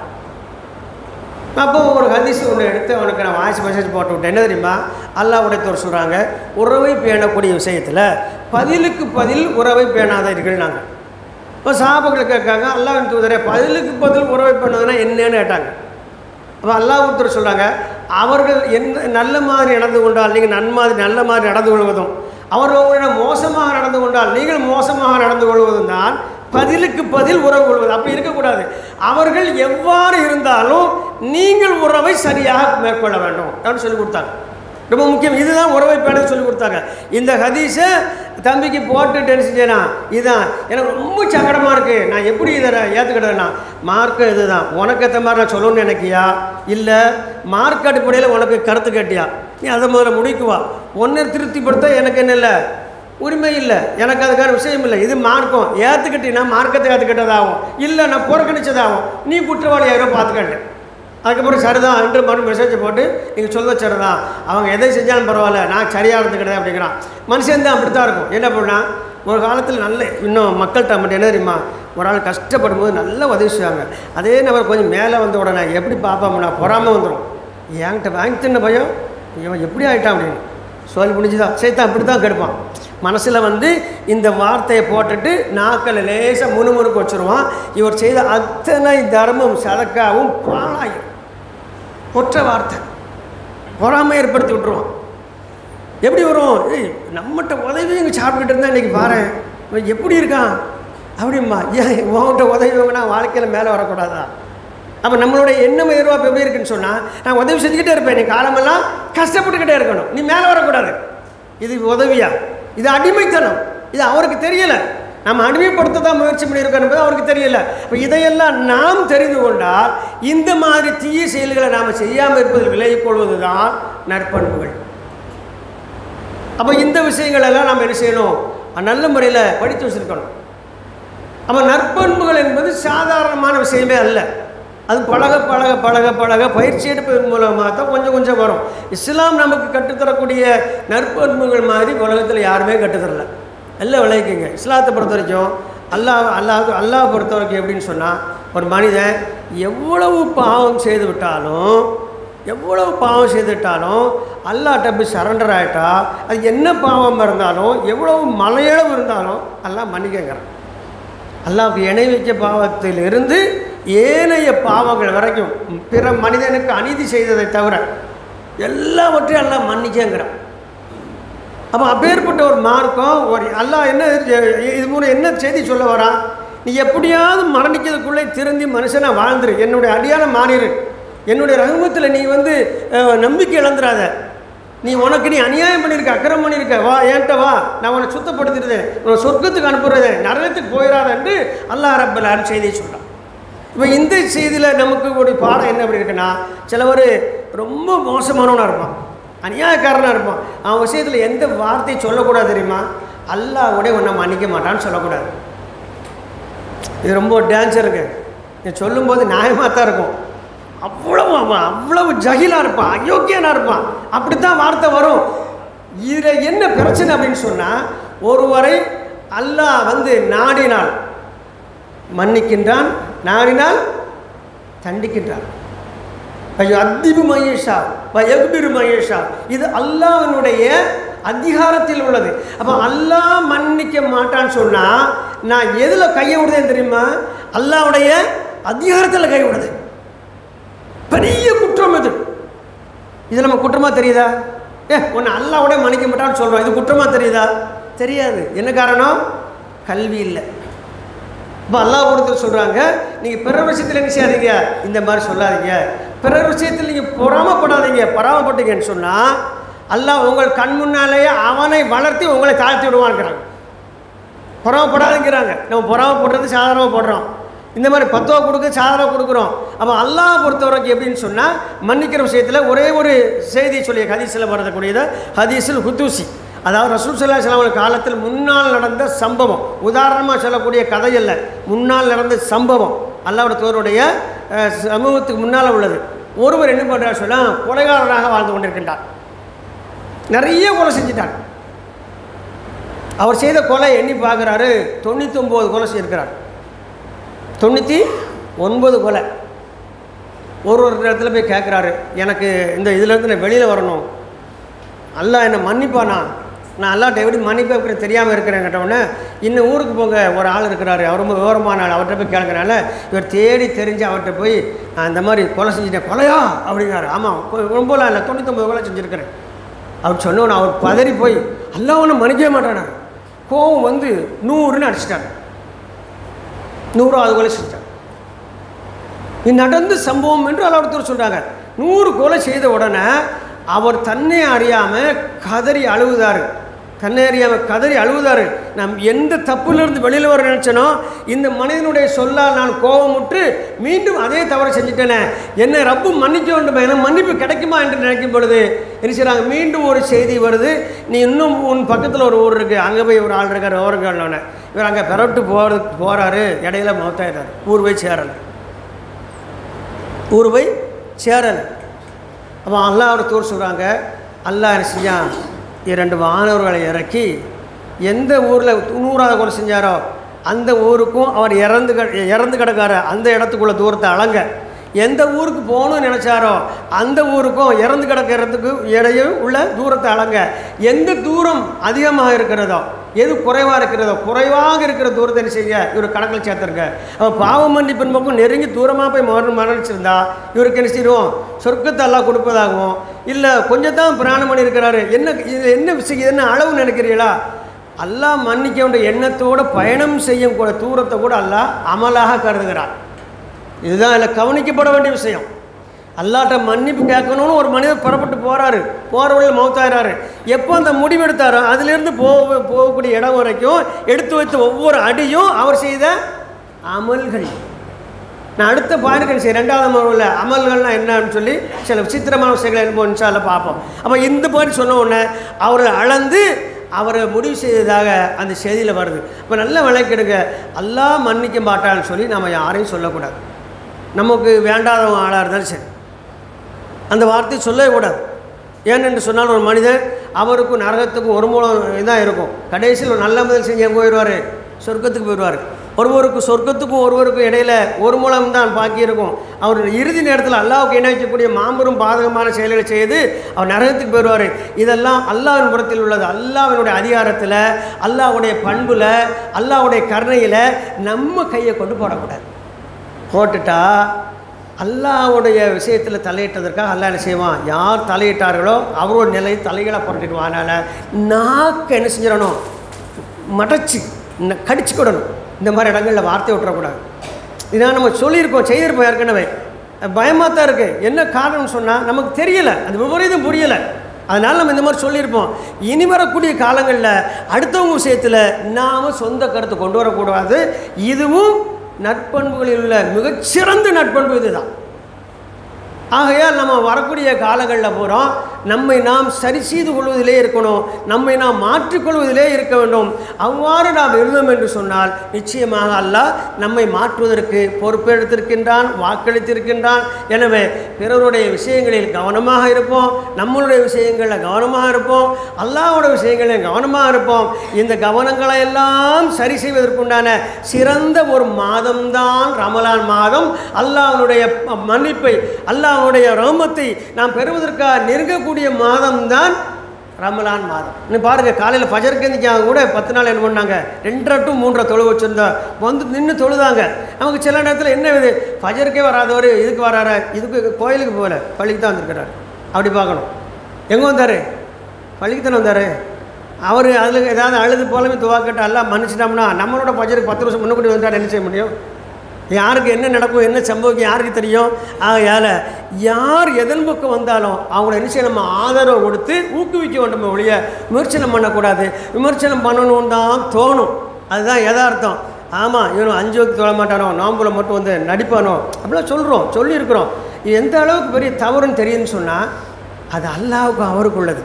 அப்போ ஒரு ஹதீஸ் ஒன்று எடுத்து அவனுக்கு நான் வாய்ஸ் மெசேஜ் போட்டு விட்டேன் என்ன தெரியுமா அல்லாஹ் உடைத்தவர் சொல்கிறாங்க உறவை பேணக்கூடிய விஷயத்தில் பதிலுக்கு பதில் உறவை பேணாதீர்கள் நாங்கள் இப்போ சாபங்கள் கேட்காங்க அல்லாஹ்வின் தூதரே பதிலுக்கு பதில் உறவை பண்ணதுன்னா என்னன்னு கேட்டாங்க அப்போ அல்லாஹ் ஒருத்தர் சொல்கிறாங்க அவர்கள் எந்த நல்ல மாதிரி நடந்து கொண்டால் நீங்கள் நன்மாதிரி நல்ல மாதிரி நடந்து கொள்வதும் அவர்கள் உங்களிடம் மோசமாக நடந்து கொண்டால் நீங்கள் மோசமாக நடந்து கொள்வதும் தான் பதிலுக்கு பதில் உறவு கொள்வது அப்படி இருக்கக்கூடாது அவர்கள் எவ்வாறு இருந்தாலும் நீங்கள் உறவை சரியாக மேற்கொள்ள வேண்டும் அப்படின்னு சொல்லி கொடுத்தாங்க ரொம்ப முக்கியம் இதுதான் உறவை பேண சொல்லி கொடுத்தாங்க இந்த ஹதீஸை தம்பிக்கு போட்டுட்டு என்ன செஞ்சேனா இதுதான் எனக்கு ரொம்ப சங்கடமாக இருக்குது நான் எப்படி இதை ஏற்றுக்கிட்டேன்னா மார்க்க இதுதான் உனக்கு ஏற்ற மாதிரி நான் சொல்லணும்னு நினைக்கியா இல்லை மார்க் அடிப்படையில் உனக்கு கருத்து கேட்டியா நீ அதை முதல்ல முடிக்குவா ஒன்றை திருப்திப்படுத்த எனக்கு என்ன இல்லை உரிமை இல்லை எனக்கு அதுக்கான விஷயம் இல்லை இது மார்க்கம் ஏற்றுக்கிட்டீங்கன்னா மார்க்கத்தை ஏற்றுக்கிட்டதாகும் இல்லை நான் புறக்கணிச்சதாகும் நீ குற்றவாளி யாரோ பார்த்துக்கண்டேன் அதுக்கப்புறம் சரிதான் என்று மறு மெசேஜ் போட்டு நீங்கள் சொல்ல சரிதான் அவங்க எதை செஞ்சாலும் பரவாயில்ல நான் சரியாக இருந்துக்கிட்டேன் அப்படிங்கிறான் மனுஷன் தான் அப்படி தான் இருக்கும் என்ன பண்ணால் ஒரு காலத்தில் நல்ல இன்னும் மக்கள்கிட்ட மட்டும் என்ன தெரியுமா ஒரு ஆள் கஷ்டப்படும் போது நல்லா உதவி செய்வாங்க அதே நபர் கொஞ்சம் மேலே வந்த உடனே எப்படி பார்ப்போம்னா பொறாமல் வந்துடும் என்கிட்ட வாங்கி தின்ன பயம் இவன் எப்படி ஆகிட்டான் அப்படின்னு சொல்லி முடிஞ்சுதான் சேர்த்தான் அப்படி தான் கெடுப்பான் மனசில் வந்து இந்த வார்த்தையை போட்டுட்டு நாக்கில் லேசாக முணுமுணுக்கு வச்சுருவான் இவர் செய்த அத்தனை தர்மம் சதக்காவும் பாழாயிரும் ஒற்றை வார்த்தை பொறாமை ஏற்படுத்தி விட்டுருவான் எப்படி வரும் ஏய் நம்மகிட்ட உதவி இங்கே சாப்பிட்டுட்டு இருந்தா இன்றைக்கி பாரு இவன் எப்படி இருக்கான் அப்படிம்மா ஏன் உன்கிட்ட உதவி வாங்கினா வாழ்க்கையில் மேலே வரக்கூடாதா அப்போ நம்மளுடைய எண்ணம் எதிர்பார்ப்பு எப்படி இருக்குன்னு சொன்னால் நான் உதவி செஞ்சுக்கிட்டே இருப்பேன் நீ காலமெல்லாம் கஷ்டப்பட்டுக்கிட்டே இருக்கணும் நீ மேலே வரக்கூடாது இது உதவியா இது அடிமைத்தனம் இது அவருக்கு தெரியலை நம்ம அடிமைப்படுத்த தான் முயற்சி பண்ணியிருக்கோம் என்பது அவருக்கு தெரியல இப்போ இதையெல்லாம் நாம் தெரிந்து கொண்டால் இந்த மாதிரி தீய செயல்களை நாம் செய்யாமல் இருப்பதில் விலகிக் கொள்வது தான் நற்பண்புகள் அப்போ இந்த விஷயங்கள் எல்லாம் நாம் என்ன செய்யணும் நல்ல முறையில் படித்து வச்சுருக்கணும் அப்போ நற்பண்புகள் என்பது சாதாரணமான விஷயமே அல்ல அது பழக பழக பழக பழக பயிற்சி எடுப்பதன் மூலமாக தான் கொஞ்சம் கொஞ்சம் வரும் இஸ்லாம் நமக்கு கற்றுத்தரக்கூடிய நற்பண்புகள் மாதிரி உலகத்தில் யாருமே கற்றுத்தரல எல்லாம் விளைவிக்குங்க இஸ்லாத்தை பொறுத்த வரைக்கும் அல்லாஹ் அல்லாஹ் அல்லாஹ் பொறுத்த வரைக்கும் எப்படின்னு சொன்னால் ஒரு மனிதன் எவ்வளவு பாவம் செய்து விட்டாலும் எவ்வளவு பாவம் செய்துட்டாலும் அல்லாட்ட போய் சரண்டர் ஆகிட்டா அது என்ன பாவம் இருந்தாலும் எவ்வளவு மலையளவு இருந்தாலும் அல்லாஹ் மன்னிக்கங்கிறான் அல்லாஹ்வுக்கு இணை வைக்க பாவத்திலிருந்து ஏனைய பாவங்கள் வரைக்கும் பிற மனிதனுக்கு அநீதி செய்ததை தவிர எல்லாவற்றையும் எல்லாம் மன்னிக்கங்கிறான் அப்போ அப்பேற்பட்ட ஒரு மார்க்கம் ஒரு அல்லாஹ் என்ன இது மூலம் என்ன செய்தி சொல்ல வரான் நீ எப்படியாவது மரணிக்கிறதுக்குள்ளே திருந்தி மனுஷனாக வாழ்ந்துரு என்னுடைய அடியான மாறிடு என்னுடைய ரகுமத்தில் நீ வந்து அஹ், நம்பிக்கை இழந்துடாத நீ உனக்கு நீ அநியாயம் பண்ணியிருக்க அக்கிரம் பண்ணியிருக்க வா ஏன்ட்ட வா நான் உன்னை சுத்தப்படுத்திடுதேன் உன்னை சொர்க்கத்துக்கு அனுப்புறதே நரகத்துக்கு போயிடாத என்று அல்லாஹ் ரப்பல் செய்தியை சொல்கிறான் இப்போ இந்த செய்தியில் நமக்கு ஒரு பாடம் என்ன அப்படி இருக்குன்னா சிலவர் ரொம்ப மோசமானவனாக இருப்பான் அநியாயக்காரனாக இருப்பான் அவன் விஷயத்தில் எந்த வார்த்தை சொல்லக்கூடாது தெரியுமா அல்லாஹ்வுடைய உன்னை மன்னிக்க மாட்டான்னு சொல்லக்கூடாது இது ரொம்ப டேஞ்சருங்க நீ சொல்லும்போது நியாயமாக தான் இருக்கும் அவ்வளவு அவன் அவ்வளவு ஜகிலாக இருப்பான் அயோக்கியனாக இருப்பான் அப்படித்தான் வார்த்தை வரும் இதில் என்ன பிரச்சனை அப்படின்னு சொன்னால் ஒருவரை அல்லாஹ் வந்து நாடினால் மன்னிக்கின்றான் நாடினால் தண்டிக்கின்றான் ஐயோ அத்திபு மகேஷா எக்பிரு மகேஷா இது அல்லாஹ்வினுடைய அதிகாரத்தில் உள்ளது அப்போ அல்லாஹ் மன்னிக்க மாட்டான்னு சொன்னால் நான் எதில் கையை விடுதேன் தெரியுமா அல்லாஹ்வுடைய அதிகாரத்தில் கை விடுது பெரிய குற்றம் இது இது நம்ம குற்றமாக தெரியுதா ஏ உன்னை அல்லாவோட மன்னிக்க மாட்டான்னு சொல்கிறோம் இது குற்றமாக தெரியுதா தெரியாது என்ன காரணம் கல்வி இல்லை இப்போ அல்லாஹ் ஒருத்தர் சொல்கிறாங்க நீங்கள் பிறர் விஷயத்தில் என்ன செய்யாதீங்க இந்த மாதிரி சொல்லாதீங்க பிறர் விஷயத்தில் நீங்கள் பொறாமப்படாதீங்க பொறாமப்பட்டீங்கன்னு சொன்னால் அல்லாஹ் உங்கள் கண் முன்னாலேயே அவனை வளர்த்தி உங்களை தாழ்த்தி விடுவான்ங்கிறாங்க பொறாமப்படாதுங்கிறாங்க நம்ம பொறாமப்படுறது சாதாரணமாக போடுறோம் இந்த மாதிரி பத்துவா கொடுக்க சாதாரணமாக கொடுக்குறோம் அப்போ அல்லாஹ் பொறுத்தவரைக்கும் எப்படின்னு சொன்னால் மன்னிக்கிற விஷயத்தில் ஒரே ஒரு செய்தியை சொல்லி ஹதீஸில் வரக்கூடியது ஹதீஸில் ஹுத்தூசி அதாவது ரசூல் சல்லா சலாம் காலத்தில் முன்னால் நடந்த சம்பவம் உதாரணமாக சொல்லக்கூடிய கதை அல்ல முன்னால் நடந்த சம்பவம் அல்லாவோட தோருடைய அஹ், சமூகத்துக்கு முன்னால் உள்ளது ஒருவர் என்ன பண்ணுறார் சொன்னால் கொலைகாரராக வாழ்ந்து கொண்டிருக்கின்றார் நிறைய கொலை செஞ்சிட்டார் அவர் செய்த கொலை எண்ணி பார்க்குறாரு தொண்ணூத்தொம்பது கொலை செய்திருக்கிறார் தொண்ணூற்றி ஒன்பது கொலை ஒரு ஒரு இடத்துல போய் கேட்குறாரு எனக்கு இந்த இதுலேருந்து நான் வெளியில் வரணும் அல்லாஹ் என்னை மன்னிப்பானா நான் அல்லாட்ட எப்படி மன்னிப்பு எப்படி தெரியாமல் இருக்கிறேன் கேட்டவுடனே இன்னும் ஊருக்கு போங்க ஒரு ஆள் இருக்கிறாரு அவர் ரொம்ப விவரமான ஆள் அவர்கிட்ட போய் கேட்குறனால இவர் தேடி தெரிஞ்சு அவர்கிட்ட போய் நான் இந்த மாதிரி கொலை செஞ்சுட்டேன் கொலையா அப்படிங்கிறாரு ஆமாம் கொ- ரொம்பலாம் இல்லை தொண்ணூத்தொம்பது கொலை செஞ்சுருக்கிறேன் அவர் சொன்னோன்னு அவர் பதறி போய் அல்லாஹ் ஒன்றும் மன்னிக்கவே மாட்டானார் கோவம் வந்து நூறுன்னு அடிச்சிட்டார் நூறாவது கொலை செஞ்சார் இது நடந்த சம்பவம் என்று அளவுத்தர் சொல்கிறாங்க நூறு கொலை செய்த உடனே அவர் தன்னை அறியாமல் கதறி அழுகுதாரு தன்னை அறியாமல் கதறி அழுகுதாரு நாம் எந்த தப்புலேருந்து வெளியில் வர நினச்சனோ இந்த மனிதனுடைய சொல்லால் நான் கோபமுற்று மீண்டும் அதே தவறை செஞ்சுட்டேனே என்னை ரப்பு மன்னிக்க வேண்டும் என மன்னிப்பு கிடைக்குமா என்று நினைக்கும் பொழுது என்ன செய்றாங்க மீண்டும் ஒரு செய்தி வருது நீ இன்னும் உன் பக்கத்தில் ஒரு ஊர் இருக்குது அங்கே போய் ஒரு ஆள் இருக்கார் ஓரங்கள்னு இவர் அங்கே பெறட்டு போகிறது போகிறாரு இடையில மௌத்தாயிட்டார் ஊர் போய் சேரலை ஊர் போய் சேரலை அப்போ அல்லாவோட தூர் சொல்கிறாங்க அல்லாஹ் என்ன செஞ்சான் இரண்டு வானவர்களை இறக்கி எந்த ஊரில் நூறாவது கொலை செஞ்சாரோ அந்த ஊருக்கும் அவர் இறந்து க இறந்து கிடக்கார அந்த இடத்துக்குள்ள தூரத்தை அளங்க எந்த ஊருக்கு போகணும்னு நினச்சாரோ அந்த ஊருக்கும் இறந்து கிடக்கிறதுக்கு இடையே உள்ள தூரத்தை அளங்க எந்த தூரம் அதிகமாக இருக்கிறதோ எது குறைவாக இருக்கிறதோ குறைவாக இருக்கிற தூரத்தை என்ன செய்யுங்க இவர் கணக்கில் சேர்த்துருங்க அப்போ பாவ மன்னிப்பின் பக்கம் நெருங்கி தூரமாக போய் மரண மரணிச்சிருந்தா இவருக்கு என்ன செய்வோம் சொர்க்கத்தை எல்லாம் கொடுப்பதாகவும் இல்லை கொஞ்சம் தான் பிராணம் பண்ணியிருக்கிறாரு என்ன இது என்ன விஷயம் இது என்ன அளவு நினைக்கிறீங்களா அல்லாஹ் மன்னிக்க வேண்டிய எண்ணத்தோட பயணம் செய்யும் கூட தூரத்தை கூட அல்லாஹ் அமலாக கருதுகிறார் இதுதான் இதில் கவனிக்கப்பட வேண்டிய விஷயம் அல்லாட்ட மன்னிப்பு கேட்கணும்னு ஒரு மனிதர் புறப்பட்டு போகிறாரு போகிற வழியில் மௌத்தாயிறாரு எப்போ அந்த முடிவு எடுத்தாரோ அதிலிருந்து போக போகக்கூடிய இடம் வரைக்கும் எடுத்து வைத்த ஒவ்வொரு அடியும் அவர் செய்த அமல்கள் நான் அடுத்த பாயிண்ட் செய்ய ரெண்டாவது அமர்வில் அமல்கள்லாம் என்னன்னு சொல்லி சில விசித்திரமான விஷயங்களை என்ன பார்ப்போம் அப்போ இந்த பாயிண்ட் சொன்ன உடனே அவரை அளந்து அவரை முடிவு செய்ததாக அந்த செய்தியில் வருது இப்போ நல்ல விளக்கெடுங்க அல்லாஹ் மன்னிக்க மாட்டான்னு சொல்லி நம்ம யாரையும் சொல்லக்கூடாது நமக்கு வேண்டாதவங்க ஆளாக இருந்தாலும் சரி அந்த வார்த்தையை சொல்லவே கூடாது ஏனென்று சொன்னால் ஒரு மனிதர் அவருக்கும் நரகத்துக்கும் ஒரு மூலம் இதாக இருக்கும் கடைசியில் ஒரு நல்ல முதல் செஞ்சு எங்கே போயிடுவார் சொர்க்கத்துக்கு போயிடுவார் ஒருவருக்கு சொர்க்கத்துக்கும் ஒருவருக்கும் இடையில ஒரு மூலம் தான் பாக்கி இருக்கும் அவர் இறுதி நேரத்தில் அல்லாவுக்கு இணைக்கக்கூடிய மாபெரும் பாதகமான செயல்களை செய்து அவர் நரகத்துக்கு போயிடுவார் இதெல்லாம் அல்லாவின் புறத்தில் உள்ளது அல்லாவினுடைய அதிகாரத்தில் அல்லாவுடைய பண்புல அல்லாவுடைய கருணையில் நம்ம கையை கொண்டு போடக்கூடாது போட்டுட்டா அல்லாவுடைய விஷயத்தில் தலையிட்டதற்காக அல்லாஹ் என்ன செய்வான் யார் தலையிட்டார்களோ அவரோட நிலை தலைகளை புரட்டிடுவான் அதனால் நாக்கு என்ன செஞ்சிடணும் மடச்சி ந- கடிச்சுக்கிடணும் இந்த மாதிரி இடங்களில் வார்த்தை விட்டுறக்கூடாது இதான் நம்ம சொல்லியிருக்கோம் செய்திருப்போம் ஏற்கனவே பயமாக தான் இருக்குது என்ன காரணம்னு சொன்னால் நமக்கு தெரியலை அந்த விபரீதம் புரியலை அதனால் நம்ம இந்த மாதிரி சொல்லியிருப்போம் இனி வரக்கூடிய காலங்களில் அடுத்தவங்க விஷயத்தில் நாம் சொந்த கருத்து கொண்டு வரக்கூடாது இதுவும் நற்பண்புகளில் உள்ள மிகச்சிறந்த நற்பண்பு இதுதான் ஆகையால் நம்ம வரக்கூடிய காலங்களில் போகிறோம் நம்மை நாம் சரி செய்து கொள்வதிலே இருக்கணும் நம்மை நாம் மாற்றிக்கொள்வதிலே இருக்க வேண்டும் அவ்வாறு நாம் இருந்தோம் என்று சொன்னால் நிச்சயமாக அல்லாஹ் நம்மை மாற்றுவதற்கு பொறுப்பெடுத்திருக்கின்றான் வாக்களித்திருக்கின்றான் எனவே பிறருடைய விஷயங்களில் கவனமாக இருப்போம் நம்மளுடைய விஷயங்களில் கவனமாக இருப்போம் அல்லாஹ்வுடைய விஷயங்களில் கவனமாக இருப்போம் இந்த கவனங்களை எல்லாம் சரி செய்வதற்குண்டான சிறந்த ஒரு மாதம்தான் ரமலான் மாதம் அல்லாஹ்வுடைய மன்னிப்பை அல்லாஹ்வுடைய ரோமத்தை நாம் பெறுவதற்காக நெருங்கக்கூடிய மாதம்தான் ரமலான் மாதம் இன்னும் பாருங்கள் காலையில் ஃபஜருக்கு எந்திக்காக கூட பத்து நாள் என்ன பண்ணாங்க ரெண்டரை டு மூன்றரை தொழு வச்சுருந்தா வந்து நின்று தொழுதாங்க நமக்கு சில நேரத்தில் என்ன இது ஃபஜருக்கே வராதவர் இதுக்கு வராரு இதுக்கு கோயிலுக்கு போகல பள்ளிக்கு தான் வந்திருக்கிறார் அப்படி பார்க்கணும் எங்கே வந்தார் பள்ளிக்கு தானே வந்தார் அவர் அதில் ஏதாவது அழுது போலமே துவாக்கட்டு எல்லாம் மன்னிச்சிட்டோம்னா நம்மளோட ஃபஜருக்கு பத்து வருஷம் முன்னுக்கூட்டி வந்தால் என்ன செய்ய முடியும் யாருக்கு என்ன நடக்கும் என்ன சம்பவிக்கும் யாருக்கு தெரியும் ஆகையால் யார் எதன் பக்கம் வந்தாலும் அவங்கள என்ன செய்ய நம்ம ஆதரவு கொடுத்து ஊக்குவிக்க வேண்டும் ஒழிய விமர்சனம் பண்ணக்கூடாது விமர்சனம் பண்ணணும்னு தான் தோணும் அதுதான் யதார்த்தம் ஆமாம் இவனும் அஞ்சு வகுப்பு தொழ மாட்டானோ நாம்புல மட்டும் வந்து நடிப்பானோ அப்படிலாம் சொல்கிறோம் சொல்லியிருக்கிறோம் இது எந்த அளவுக்கு பெரிய தவறுன்னு தெரியும்னு சொன்னால் அது அல்லாவுக்கும் அவருக்கு உள்ளது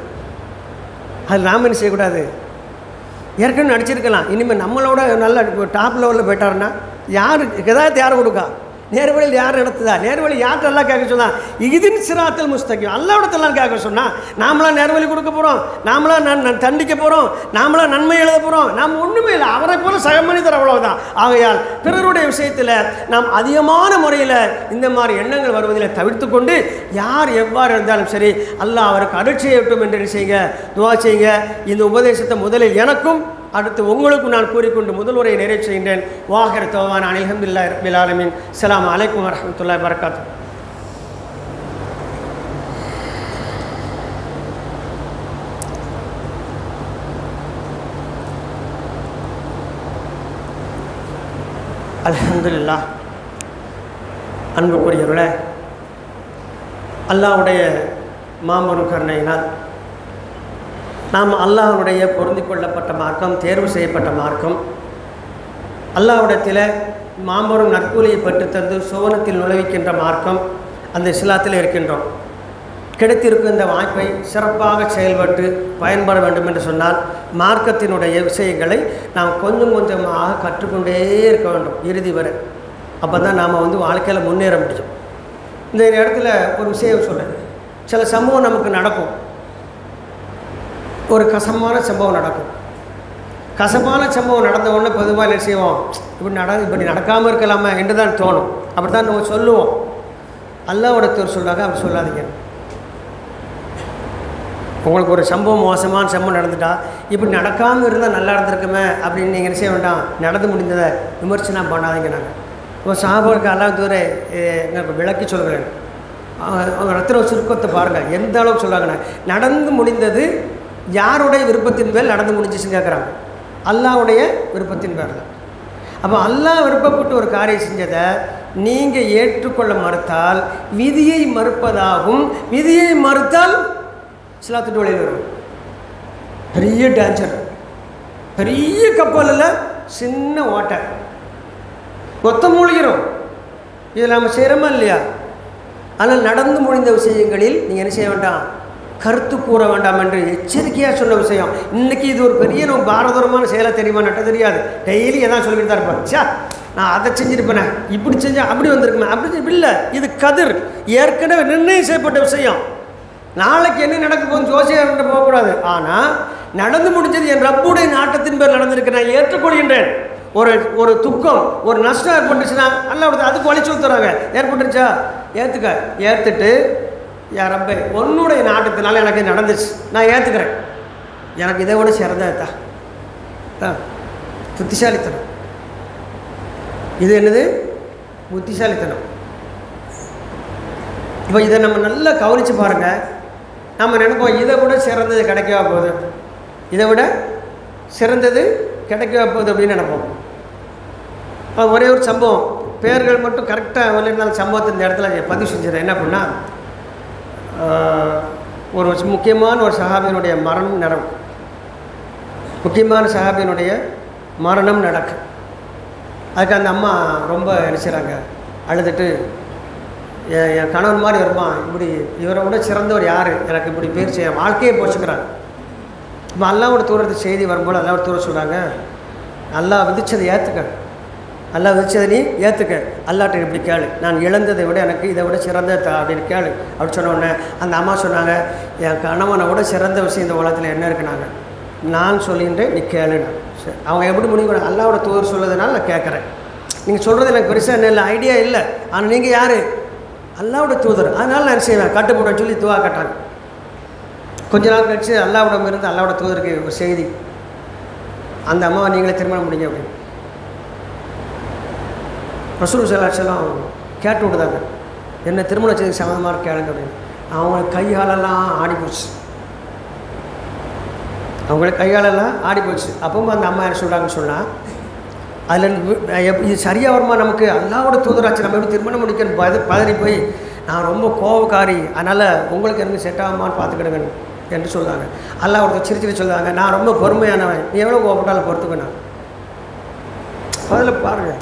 அது நாம் என்ன செய்யக்கூடாது ஏற்கனவே நடிச்சிருக்கலாம் இனிமேல் நம்மளோட நல்ல டாப் லெவலில் போயிட்டாருன்னா யார் எதாவது யார் கொடுக்கா நேர்வழியில் யார் நடத்துதா நேர்வழி யார்கிட்டெல்லாம் கேட்க சொன்னா இதின் சிராத்தல் முஸ்தகிம் அல்லாவிடத்தெல்லாம் கேட்க சொன்னா நாமளாம் நேர்வழி கொடுக்க போகிறோம் நாமளாம் நன் நன் தண்டிக்க போகிறோம் நாமளாம் நன்மை எழுத போகிறோம் நாம் ஒன்றுமே இல்லை அவரை போல சக மனிதர் அவ்வளவுதான் ஆகையால் பிறருடைய விஷயத்தில் நாம் அதிகமான முறையில் இந்த மாதிரி எண்ணங்கள் வருவதில் தவிர்த்து கொண்டு யார் எவ்வாறு இருந்தாலும் சரி அல்லாஹ் அவருக்கு அருள் செய்யட்டும் என்று என்ன செய்யுங்க துவா செய்யுங்க இந்த உபதேசத்தை முதலில் எனக்கும் அடுத்து உங்களுக்கும் நான் கூறிக்கொண்டு முதல் உரையை நிறைவு செய்கின்றேன் வாகர தோவான் அனிலஹம்துல்லா ரபில் ஆலமின் அஸ்ஸலாமு அலைக்கும் வரஹ்மத்துல்லாஹி வரகாத்து அல்ஹம்துலில்லாஹ் அன்புக்குரியவர்களே அல்லாஹ்வுடைய மாபெரும் கருணையினால் நாம் அல்லாஹ்வுடைய பொருந்திக் கொள்ளப்பட்ட மார்க்கம் தேர்வு செய்யப்பட்ட மார்க்கம் அல்லாஹ்விடத்தில் மாபெரும் நற்கூலியை பெற்றுத்தந்து சுவனத்தில் நுழைவிக்கின்ற மார்க்கம் அந்த இஸ்லாத்தில் இருக்கின்றோம் கிடைத்திருக்கும் இந்த வாய்ப்பை சிறப்பாக செயல்பட்டு பயன்பட வேண்டும் என்று சொன்னால் மார்க்கத்தினுடைய விஷயங்களை நாம் கொஞ்சம் கொஞ்சமாக கற்றுக்கொண்டே இருக்க வேண்டும் இறுதி வரை அப்போ தான் நாம் வந்து வாழ்க்கையில் முன்னேற முடியும் இந்த இடத்துல ஒரு விஷயம் சொல்கிறேன் சில சம்பவம் நமக்கு நடக்கும் ஒரு கசமான சம்பவம் நடக்கும் கசப்பான சம்பவம் நடந்த உடனே பொதுவாக என்ன செய்வோம் இப்படி நட இப்படி நடக்காமல் இருக்கலாமா என்று தான் தோணும் அப்படி தான் நம்ம சொல்லுவோம் அல்லாவோட சொல்கிறாங்க அப்படி சொல்லாதீங்க உங்களுக்கு ஒரு சம்பவம் மோசமான சம்பவம் நடந்துட்டா இப்படி நடக்காமல் இருந்தால் நல்லா இருந்திருக்குமே அப்படின்னு நீங்கள் என்ன செய்ய வேண்டாம் நடந்து முடிந்ததை விமர்சனம் பண்ணாதீங்க நாங்கள் இப்போ சாபாவுக்கு அல்லாஹ் தூர எங்களுக்கு விளக்கி சொல்கிறேன் அவங்க ரத்தின சுருக்கத்தை பாருங்கள் எந்த அளவுக்கு சொல்கிறாங்கண்ணா நடந்து முடிந்தது யாருடைய விருப்பத்தின் மேல் நடந்து முடிஞ்சிச்சுன்னு கேட்குறாங்க அல்லாஹ்வுடைய விருப்பத்தின் பேரில் அப்போ அல்லாஹ் விருப்பப்பட்டு ஒரு காரியம் செஞ்சதை நீங்கள் ஏற்றுக்கொள்ள மறுத்தால் விதியை மறுப்பதாகும் விதியை மறுத்தால் சிலாத்துட்டு வழியில் வரும் பெரிய டேஞ்சர் பெரிய கப்பலில் சின்ன ஓட்டை மொத்த மூழ்கிறோம் இதில் நம்ம செய்கிறோமா இல்லையா ஆனால் நடந்து முடிந்த விஷயங்களில் நீங்கள் என்ன செய்ய வேண்டாம் கருத்து கூற வேண்டாம் என்று எச்சரிக்கையாக சொன்ன விஷயம் இன்னைக்கு இது ஒரு பெரிய நம்ம பாரதூரமான செயலை தெரியுமா நட்ட தெரியாது டெய்லி எதாவது சொல்லிட்டு தான் இருப்பேன் சா நான் அதை செஞ்சிருப்பேனே இப்படி செஞ்சா அப்படி வந்திருக்குமே அப்படி இல்லை இது கதிர் ஏற்கனவே நிர்ணயம் செய்யப்பட்ட விஷயம் நாளைக்கு என்ன நடக்க போகுது ஜோசியர்கிட்ட போகக்கூடாது ஆனால் நடந்து முடிஞ்சது என் ரப்புடைய நாட்டத்தின் பேர் நடந்திருக்கு நான் ஏற்றுக்கொள்கின்றேன் ஒரு ஒரு துக்கம் ஒரு நஷ்டம் ஏற்பட்டுச்சுன்னா நல்லா விடுது அதுக்கு வழி சொல்லி தராங்க ஏற்பட்டுருச்சா ஏற்றுக்க ஏற்றுட்டு என் ரப்பே உன்னுடைய நாட்டத்தினால எனக்கு இது நடந்துச்சு நான் ஏற்றுக்கிறேன் எனக்கு இதை விட சிறந்ததா ஆ புத்திசாலித்தனம் இது என்னது புத்திசாலித்தனம் இப்போ இதை நம்ம நல்லா கவனித்து பாருங்கள் நம்ம நினைப்போம் இதை விட சிறந்தது கிடைக்கவா போகுது இதை விட சிறந்தது கிடைக்கவா போகுது அப்படின்னு நினைப்போம் இப்போ ஒரே ஒரு சம்பவம் பேர்கள் மட்டும் கரெக்டாக இருந்தாலும் சம்பவத்தை இந்த இடத்துல பதிவு செஞ்சிடறேன் என்ன பண்ணால் ஒரு முக்கியமான ஒரு சஹாபியினுடைய மரணம் நடக்கும் முக்கியமான சஹாபியினுடைய மரணம் நடக்கும் அதுக்கு அந்த அம்மா ரொம்ப நினச்சிறாங்க அழுதுட்டு என் என் கணவன் மாதிரி வருவான் இப்படி இவரை விட சிறந்தவர் யார் எனக்கு இப்படி பேர் செய்ய வாழ்க்கையே போச்சுக்கிறாங்க இப்போ அல்லாவோட தூரத்து செய்தி வரும்போது அல்லாவோட தூரம் சொல்கிறாங்க அல்லா விதிச்சதை ஏற்றுக்க அல்லா விதிச்சதை நீ ஏற்றுக்க அல்லாட்ட இப்படி கேளு நான் இழந்ததை விட எனக்கு இதை விட சிறந்த தா அப்படின்னு கேளு அப்படி சொன்ன உடனே அந்த அம்மா சொன்னாங்க என் கணவனை விட சிறந்த விஷயம் இந்த உலகத்தில் என்ன இருக்குனாங்க நான் சொல்லின்றேன் நீ கேளுன்னு சரி அவங்க எப்படி முடிவு பண்ண அல்லாவோட தூதர் சொல்லுறதுனால நான் கேட்குறேன் நீங்கள் சொல்கிறது எனக்கு பெருசாக என்ன இல்லை ஐடியா இல்லை ஆனால் நீங்கள் யார் அல்லாவோட தூதர் அதனால் நான் என்ன செய்வேன் கட்டுப்பட சொல்லி துவா கட்டாங்க கொஞ்ச நாள் கழிச்சு அல்லாவிடம் இருந்து அல்லாவோட தூதருக்கு ஒரு செய்தி அந்த அம்மாவை நீங்களே திருமணம் முடிங்க அப்படின்னு ரசூல் சலாச்சலாம் கேட்டு விடுதாங்க என்ன திருமணம் செய்து சம்மந்தமாக கேளுங்க அப்படின்னு அவங்க கையாலெல்லாம் ஆடி போச்சு அவங்களுக்கு கையாலெல்லாம் ஆடி போச்சு அப்பவும் அந்த அம்மா என்ன சொல்கிறாங்கன்னு சொன்னால் அதில் இது சரியாக வருமா நமக்கு அல்லாவோட தூதராச்சு நம்ம எப்படி திருமணம் முடிக்கணும் பத பதறி போய் நான் ரொம்ப கோபக்காரி அதனால் உங்களுக்கு எனக்கு செட் ஆகுமான்னு பார்த்துக்கிடுங்க என்று சொல்லுவாங்க அல்லாவோட சிரிச்சிட்டு சொல்லுவாங்க நான் ரொம்ப பொறுமையானவன் நீ எவ்வளோ கோபப்பட்டாலும் பொறுத்துக்கணும் அதில் பாருங்கள்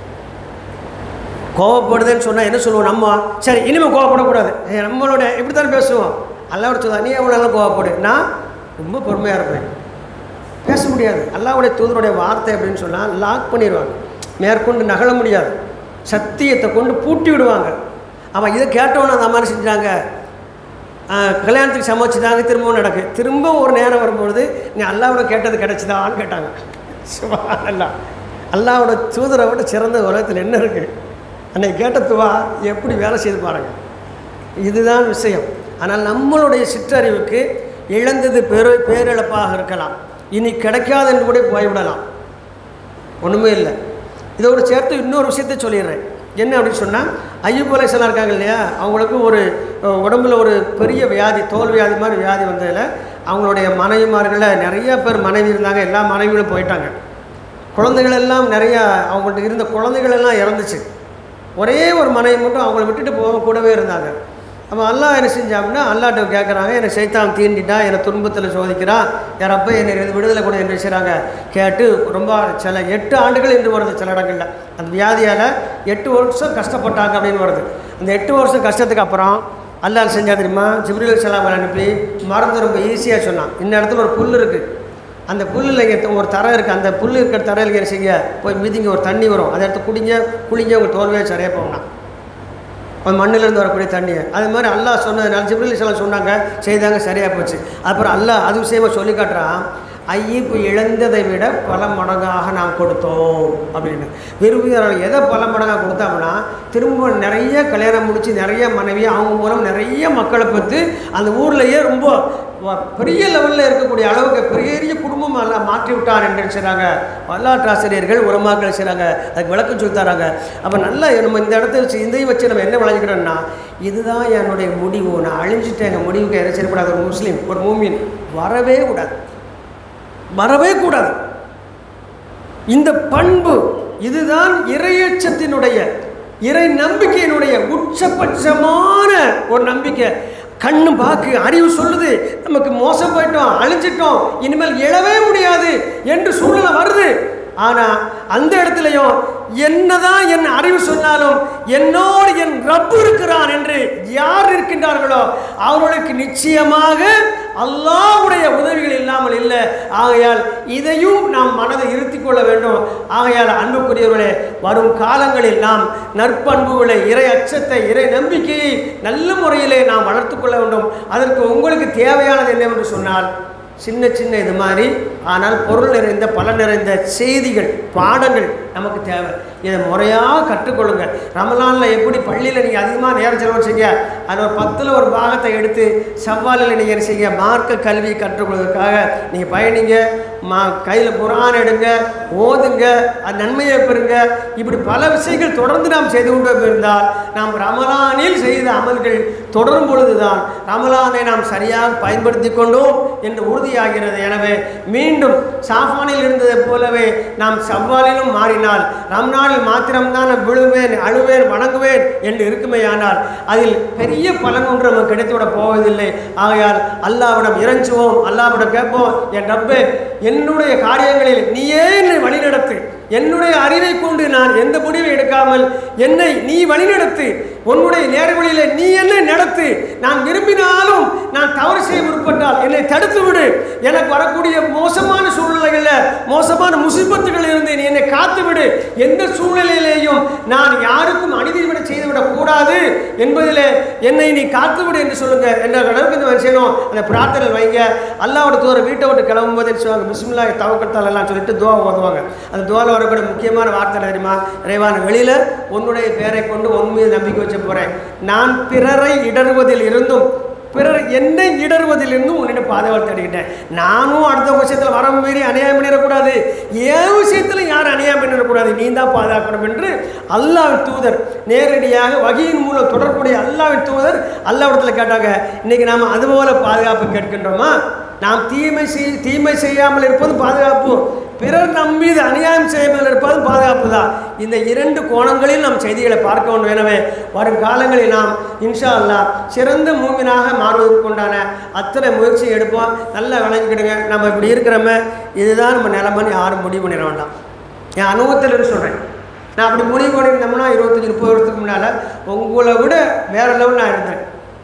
கோவப்படுதுன்னு சொன்னால் என்ன சொல்லுவோம் நம்ம சரி இனிமேல் கோவப்படக்கூடாது ஏ, நம்மளோட இப்படி தானே பேசுவோம் அல்லாவோட சொல்லுவா நீ எவ்வளோ நல்லா கோவப்படு நான் ரொம்ப பொறுமையாக இருப்பேன் பேச முடியாது அல்லாவுடைய தூதருடைய வார்த்தை அப்படின்னு சொன்னால் லாக் பண்ணிடுவாங்க மேற்கொண்டு நகல முடியாது சத்தியத்தை கொண்டு பூட்டி விடுவாங்க அவன் இதை கேட்டவொன்னே அந்த அம்மா என்ன செஞ்சாங்க ஆஹ், கல்யாணத்துக்கு சமைச்சுதாங்க திரும்பவும் நடக்கு திரும்ப ஒரு நேரம் வரும்பொழுது நீ அல்லாவோட கேட்டது கிடைச்சிதான்னு கேட்டாங்க சுபஹானல்லாஹ் அல்லாவோட தூதரை விட சிறந்த உலகத்தில் என்ன இருக்குது அன்னைக்கு கேட்ட துவா எப்படி வேலை செய்து பாருங்க இதுதான் விஷயம் ஆனால் நம்மளுடைய சிற்றறிவுக்கு இழந்தது பெரு பேரிழப்பாக இருக்கலாம் இனி கிடைக்காது என்று கூட போய்விடலாம் ஒன்றுமே இல்லை இதோடு சேர்த்து இன்னொரு விஷயத்தை சொல்லிடுறேன் என்ன அப்படின்னு சொன்னால் ஐயப் அலைசலாம் இருக்காங்க இல்லையா அவங்களுக்கு ஒரு அஹ், உடம்புல ஒரு பெரிய வியாதி தோல் வியாதி மாதிரி வியாதி வந்ததில் அவங்களுடைய மனைவிமார்களில் நிறைய பேர் மனைவி இருந்தாங்க எல்லா மனைவிகளும் போயிட்டாங்க குழந்தைகள் எல்லாம் நிறையா அவங்கள்ட்ட இருந்த குழந்தைகள் எல்லாம் இறந்துச்சு ஒரே ஒரு மனைவி மட்டும் அவங்கள விட்டுட்டு போக கூடவே இருந்தாங்க அப்போ அல்லாஹ் என்ன செஞ்சாங்கன்னா அல்லாட்ட கேட்குறாங்க என்னை சைத்தான் தீண்டிட்டா என்னை துன்பத்தில் சோதிக்கிறான் யார் அப்போ என்னை இது விடுதலை கூட என்ன செய்கிறாங்க கேட்டு ரொம்ப சில எட்டு ஆண்டுகள் என்று வருது சில இடங்களில் அந்த வியாதியால் எட்டு வருஷம் கஷ்டப்பட்டாங்க அப்படின்னு வருது அந்த எட்டு வருஷம் கஷ்டத்துக்கு அப்புறம் அல்லாஹ் செஞ்சா தெரியுமா ஜிப்ரில் சலாமை அனுப்பி மருந்து ரொம்ப ஈஸியாக சொன்னான் இந்த இடத்துல ஒரு புல் இருக்குது அந்த புல்லில் இங்கே ஒரு தரை இருக்குது அந்த புல் இருக்கிற தரையில் என்ன செய்யுங்க போய் மிதிங்க ஒரு தண்ணி வரும் அதை எடுத்து குடிங்க குளிங்க உங்கள் தோல்வியாக சரியாக போகணும் அந்த மண்ணிலேருந்து வரக்கூடிய தண்ணியை அது மாதிரி அல்லாஹ் சொன்னதுனால ஜிப்ரில் சில சொன்னாங்க செய்தாங்க சரியாக போச்சு அப்புறம் அல்லாஹ் அது விஷயமா சொல்லி காட்டுறான் ஐயப்பு இழந்ததை விட பல மடங்காக நாம் கொடுத்தோம் அப்படின்னு விரும்புகிறவர்கள் எதை பல மடங்காக கொடுத்தோம்னா திரும்ப நிறைய கல்யாணம் முடித்து நிறைய மனைவி அவங்க மூலம் நிறைய மக்களை பற்றி அந்த ஊர்லேயே ரொம்ப வ- பெரிய லெவலில் இருக்கக்கூடிய அளவுக்கு பெரிய குடும்பம் எல்லாம் மாற்றி விட்டார் என்று செய்கிறாங்க வரலாற்று ஆசிரியர்கள் உரமாக்கள் செய்கிறாங்க அதுக்கு விளக்கம் சொல்லி தராங்க அப்போ நல்லா நம்ம இந்த இடத்த வச்சு இதையும் வச்சு நம்ம என்ன விளங்கிக்கிறோம்னா இதுதான் என்னுடைய முடிவு நான் அழிஞ்சிட்டேன் எங்கள் முடிவுக்கு என்ன செய்யக்கூடாது ஒரு முஸ்லீம் ஒரு மூமின் வரவே கூடாது வரவே கூடாது இந்த பண்பு இதுதான் இறையச்சத்தினுடைய இறை நம்பிக்கையினுடைய உச்சபட்சமான ஒரு நம்பிக்கை கண்ணு பாக்கு அறிவு சொல்லுது நமக்கு மோசம் போயிட்டோம் அழிஞ்சிட்டோம் இனிமேல் எழவே முடியாது என்று சூழ்நிலை வருது ஆனால் அந்த இடத்துலையும் என்னதான் என் அறிவு சொன்னாலும் என்னோடு என் ரப்பு இருக்கிறான் என்று யார் இருக்கின்றார்களோ அவர்களுக்கு நிச்சயமாக அல்லாஹ்வுடைய உதவிகள் இல்லாமல் இல்லை ஆகையால் இதையும் நாம் மனதை இருத்திக் கொள்ள வேண்டும் ஆகையால் அன்புக்குரியவர்களே வரும் காலங்களில் நாம் நற்பண்புகளை இறை அச்சத்தை இறை நம்பிக்கையை நல்ல முறையிலே நாம் வளர்த்துக் கொள்ள வேண்டும் அதற்கு உங்களுக்கு தேவையானது என்னவென்று சொன்னால் சின்ன சின்ன இது மாதிரி ஆனால் பொருள் நிறைந்த பலன் நிறைந்த செய்திகள் பாடங்கள் நமக்கு தேவை இதை முறையாக கற்றுக்கொள்ளுங்க ரமலானில் எப்படி பள்ளியில் நீங்கள் அதிகமாக நேரம் செலவு செய்ய அதில் ஒரு பத்தில் ஒரு பாகத்தை எடுத்து செவ்வாலில் நீங்கள் என்ன செய்ய மார்க்க கல்வி கற்றுக்கொள்வதற்காக நீங்கள் பயணிங்க மா கையில் குரான் எடுங்க ஓதுங்க அது நன்மையை பெறுங்க இப்படி பல விஷயங்கள் தொடர்ந்து நாம் செய்து கொண்டு இருந்தால் நாம் ரமலானில் செய்த அமல்கள் தொடரும் பொழுதுதான் ரமலானை நாம் சரியாக பயன்படுத்தி கொண்டோம் என்று உறுதியாகிறது எனவே மீண்டும் சாஃபானில் இருந்ததைப் போலவே நாம் செவ்வாலிலும் மாறினால் ரம்நாளில் மாத்திரம்தான் நான் விழுவேன் அழுவேன் வணங்குவேன் என்று இருக்குமேயானால் அதில் பெரிய பலன் ஒன்று நமக்கு கிடைத்துவிட போவதில்லை ஆகையால் அல்லாவிடம் இறைஞ்சுவோம் அல்லாவிடம் கேட்போம் என் ரப்பே என்னுடைய காரியங்களில் நீயே என்னை வழிநடத்து என்னுடைய அறிவை கொண்டு நான் எந்த முடிவை எடுக்காமல் என்னை நீ வழிநடத்து உன்னுடைய நேர்வழியிலே நீ என்னை நடத்து நான் விரும்பினாலும் நான் தவறு செய்ய முற்பட்டால் என்னை தடுத்து விடு எனக்கு வரக்கூடிய மோசமான சூழ்நிலைகளில் மோசமான முசிபத்துகளில் இருந்து நீ என்னை காத்து விடு எந்த சூழ்நிலையிலேயும் நான் யாருக்கும் அநீதி விட செய்துவிடக் கூடாது என்பதிலே என்னை நீ காத்து விடு என்று சொல்லுங்க என்ற அளவுக்கு இந்த செய்யணும் அந்த பிரார்த்தனை வைங்க அல்லாவோட தூர வீட்டை விட்டு கிளம்பும்போது என்ன சொல்லுவாங்க பிஸ்மில்லா தவக்கத்தால் எல்லாம் சொல்லிட்டு துவா ஓதுவாங்க அந்த துவாவில் வரக்கூடிய முக்கியமான வார்த்தை என்ன தெரியுமா இறைவான வெளியில் உன்னுடைய பெயரை கொண்டு உன் மீது நம்பிக்கை வச்ச போகிறேன் நான் பிறரை இடறுவதில் இருந்தும் பிறர் என்னை இடறுவதில் இருந்தும் உன்னிடம் பாதுகாப்பு தேடிக்கிட்டேன் நானும் அடுத்த விஷயத்தில் வர மீறி அநியாயம் பண்ணிடக்கூடாது என் விஷயத்தில் யாரும் அநியாயம் பண்ணிடக்கூடாது நீ தான் பாதுகாக்கணும் என்று அல்லாவின் தூதர் நேரடியாக வகையின் மூலம் தொடர்புடைய அல்லாவின் தூதர் அல்லாவிடத்தில் கேட்டாங்க இன்னைக்கு நாம் அதுபோல பாதுகாப்பு கேட்கின்றோமா நாம் தீமை செய் தீமை செய்யாமல் இருப்பது பாதுகாப்பு பிறர் நம் மீது அநியாயம் செய்யாமல் இருப்பது பாதுகாப்பு தான் இந்த இரண்டு கோணங்களில் நாம் செய்திகளை பார்க்க வேண்டும் எனவே வரும் காலங்களில் நாம் இன்ஷா அல்லாஹ் சிறந்த மூமினாக மாறுவதற்குண்டான அத்தனை முயற்சி எடுப்போம் நல்லா விளங்கிக்கிடுங்க நம்ம இப்படி இருக்கிறோமே இதுதான் நம்ம நிலைமைன்னு யாரும் முடிவு பண்ணிட வேண்டாம் என் அனுபவத்தில் சொல்கிறேன் நான் அப்படி முடிவு பண்ணியிருந்தோம்னா இருபத்தஞ்சி முப்பது வருஷத்துக்கு முன்னால் உங்களை விட வேறு லெவல் நான் இருந்தேன்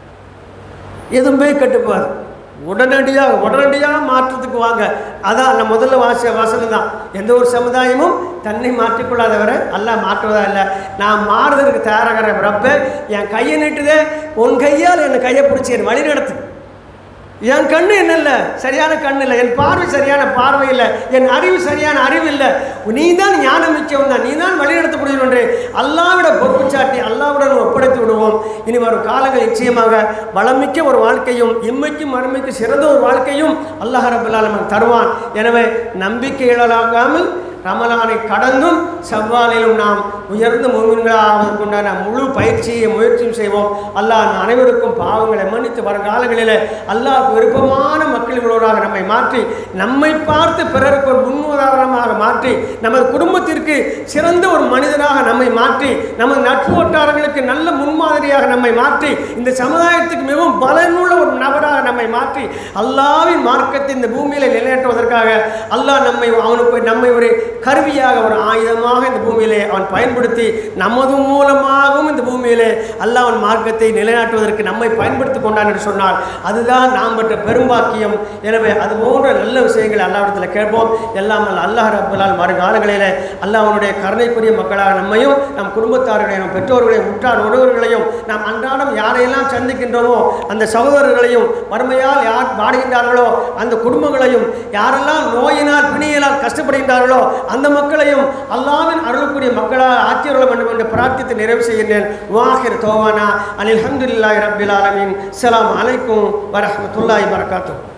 எதுவுமே கட்டுப்பாது உடனடியாக உடனடியாக மாற்றத்துக்கு வாங்க அதான் நான் முதல்ல வாச வசனம் தான் எந்த ஒரு சமுதாயமும் தன்னை மாற்றிக்கொள்ளாதவரை அல்லாஹ் மாற்றுவதா இல்லை நான் மாறுதலுக்கு தயாராகிற ரப்ப என் கையை நீட்டுதே உன் கையால் என் கையை பிடிச்சி என் வழி நடத்து என் கண்ணு என்ன இல்லை சரியான கண்ணு இல்லை என் பார்வை சரியான பார்வை இல்லை என் அறிவு சரியான அறிவு இல்லை நீ தான் ஞானம் மிக்கவன் தான் நீ தான் வழிநடத்தக்கூடியவன் என்று அல்லாவிட பொறுப்பு சாட்டி அல்லாவுடன் ஒப்படைத்து விடுவோம் இனி வரும் காலங்கள் நிச்சயமாக வளமிக்க ஒரு வாழ்க்கையும் இம்மைக்கும் மறுமைக்கும் சிறந்த ஒரு வாழ்க்கையும் அல்லாஹ் ரபுல்லா நமக்கு தருவான் எனவே நம்பிக்கை இழலாகாமல் ரமலானை கடந்தும் செவ்வாலிலும் நாம் உயர்ந்த மூமின்களாவதற்குண்டான முழு பயிற்சியை முயற்சியும் செய்வோம் அல்லாஹ் நம் அனைவருக்கும் பாவங்களை மன்னித்து வருங்காலங்களில் அல்லாஹ் விருப்பமான மக்களோடாக நம்மை மாற்றி நம்மை பார்த்து பிறருக்கு ஒரு முன்னுதாரணமாக மாற்றி நமது குடும்பத்திற்கு சிறந்த ஒரு மனிதனாக நம்மை மாற்றி நமது நட்பு வட்டாரங்களுக்கு நல்ல முன்மாதிரியாக நம்மை மாற்றி இந்த சமுதாயத்துக்கு மிகவும் பலனுள்ள ஒரு நபராக நம்மை மாற்றி அல்லாவின் மார்க்கத்தை இந்த பூமியில நிலைநாட்டுவதற்காக அல்லாஹ் நம்மை அவனுக்கு நம்மை ஒரு கருவியாக ஒரு ஆயுதமாக இந்த பூமியிலே அவன் பயன்படுத்தி நமது மூலமாகவும் இந்த பூமியிலே அல்லாஹ் அவன் மார்க்கத்தை நிலைநாட்டுவதற்கு நம்மை பயன்படுத்தி கொண்டான் என்று சொன்னால் அதுதான் நாம் பெற்ற பெரும்பாக்கியம் எனவே அது போன்ற நல்ல விஷயங்களை அல்லாவிடத்தில் கேட்போம் எல்லாம் அல்ல அல்லாஹ் ரப்பலால் வருங்காலங்களிலே அல்லாஹ் அவனுடைய கருணைக்குரிய மக்களாக நம்மையும் நம் குடும்பத்தார்களையும் நம் பெற்றோர்களையும் உற்றார் உறவர்களையும் நாம் அன்றாடம் யாரையெல்லாம் சந்திக்கின்றோமோ அந்த சகோதரர்களையும் வறுமையால் யார் வாடுகின்றார்களோ அந்த குடும்பங்களையும் யாரெல்லாம் நோயினால் பிணியினால் கஷ்டப்படுகின்றார்களோ அந்த மக்களையும் அல்லாவின் அருளக்கூடிய மக்களாக ஆக்கியருள வேண்டும் என்று பிரார்த்தித்து நிறைவு செய்கின்றேன் வாஹிர் தோவானா அனில் ஹம்துல்லாஹி ரப்பில் ஆலமீன் அஸ்ஸலாமு அலைக்கும் வரஹ்மத்துல்லாஹி வரகாத்துஹு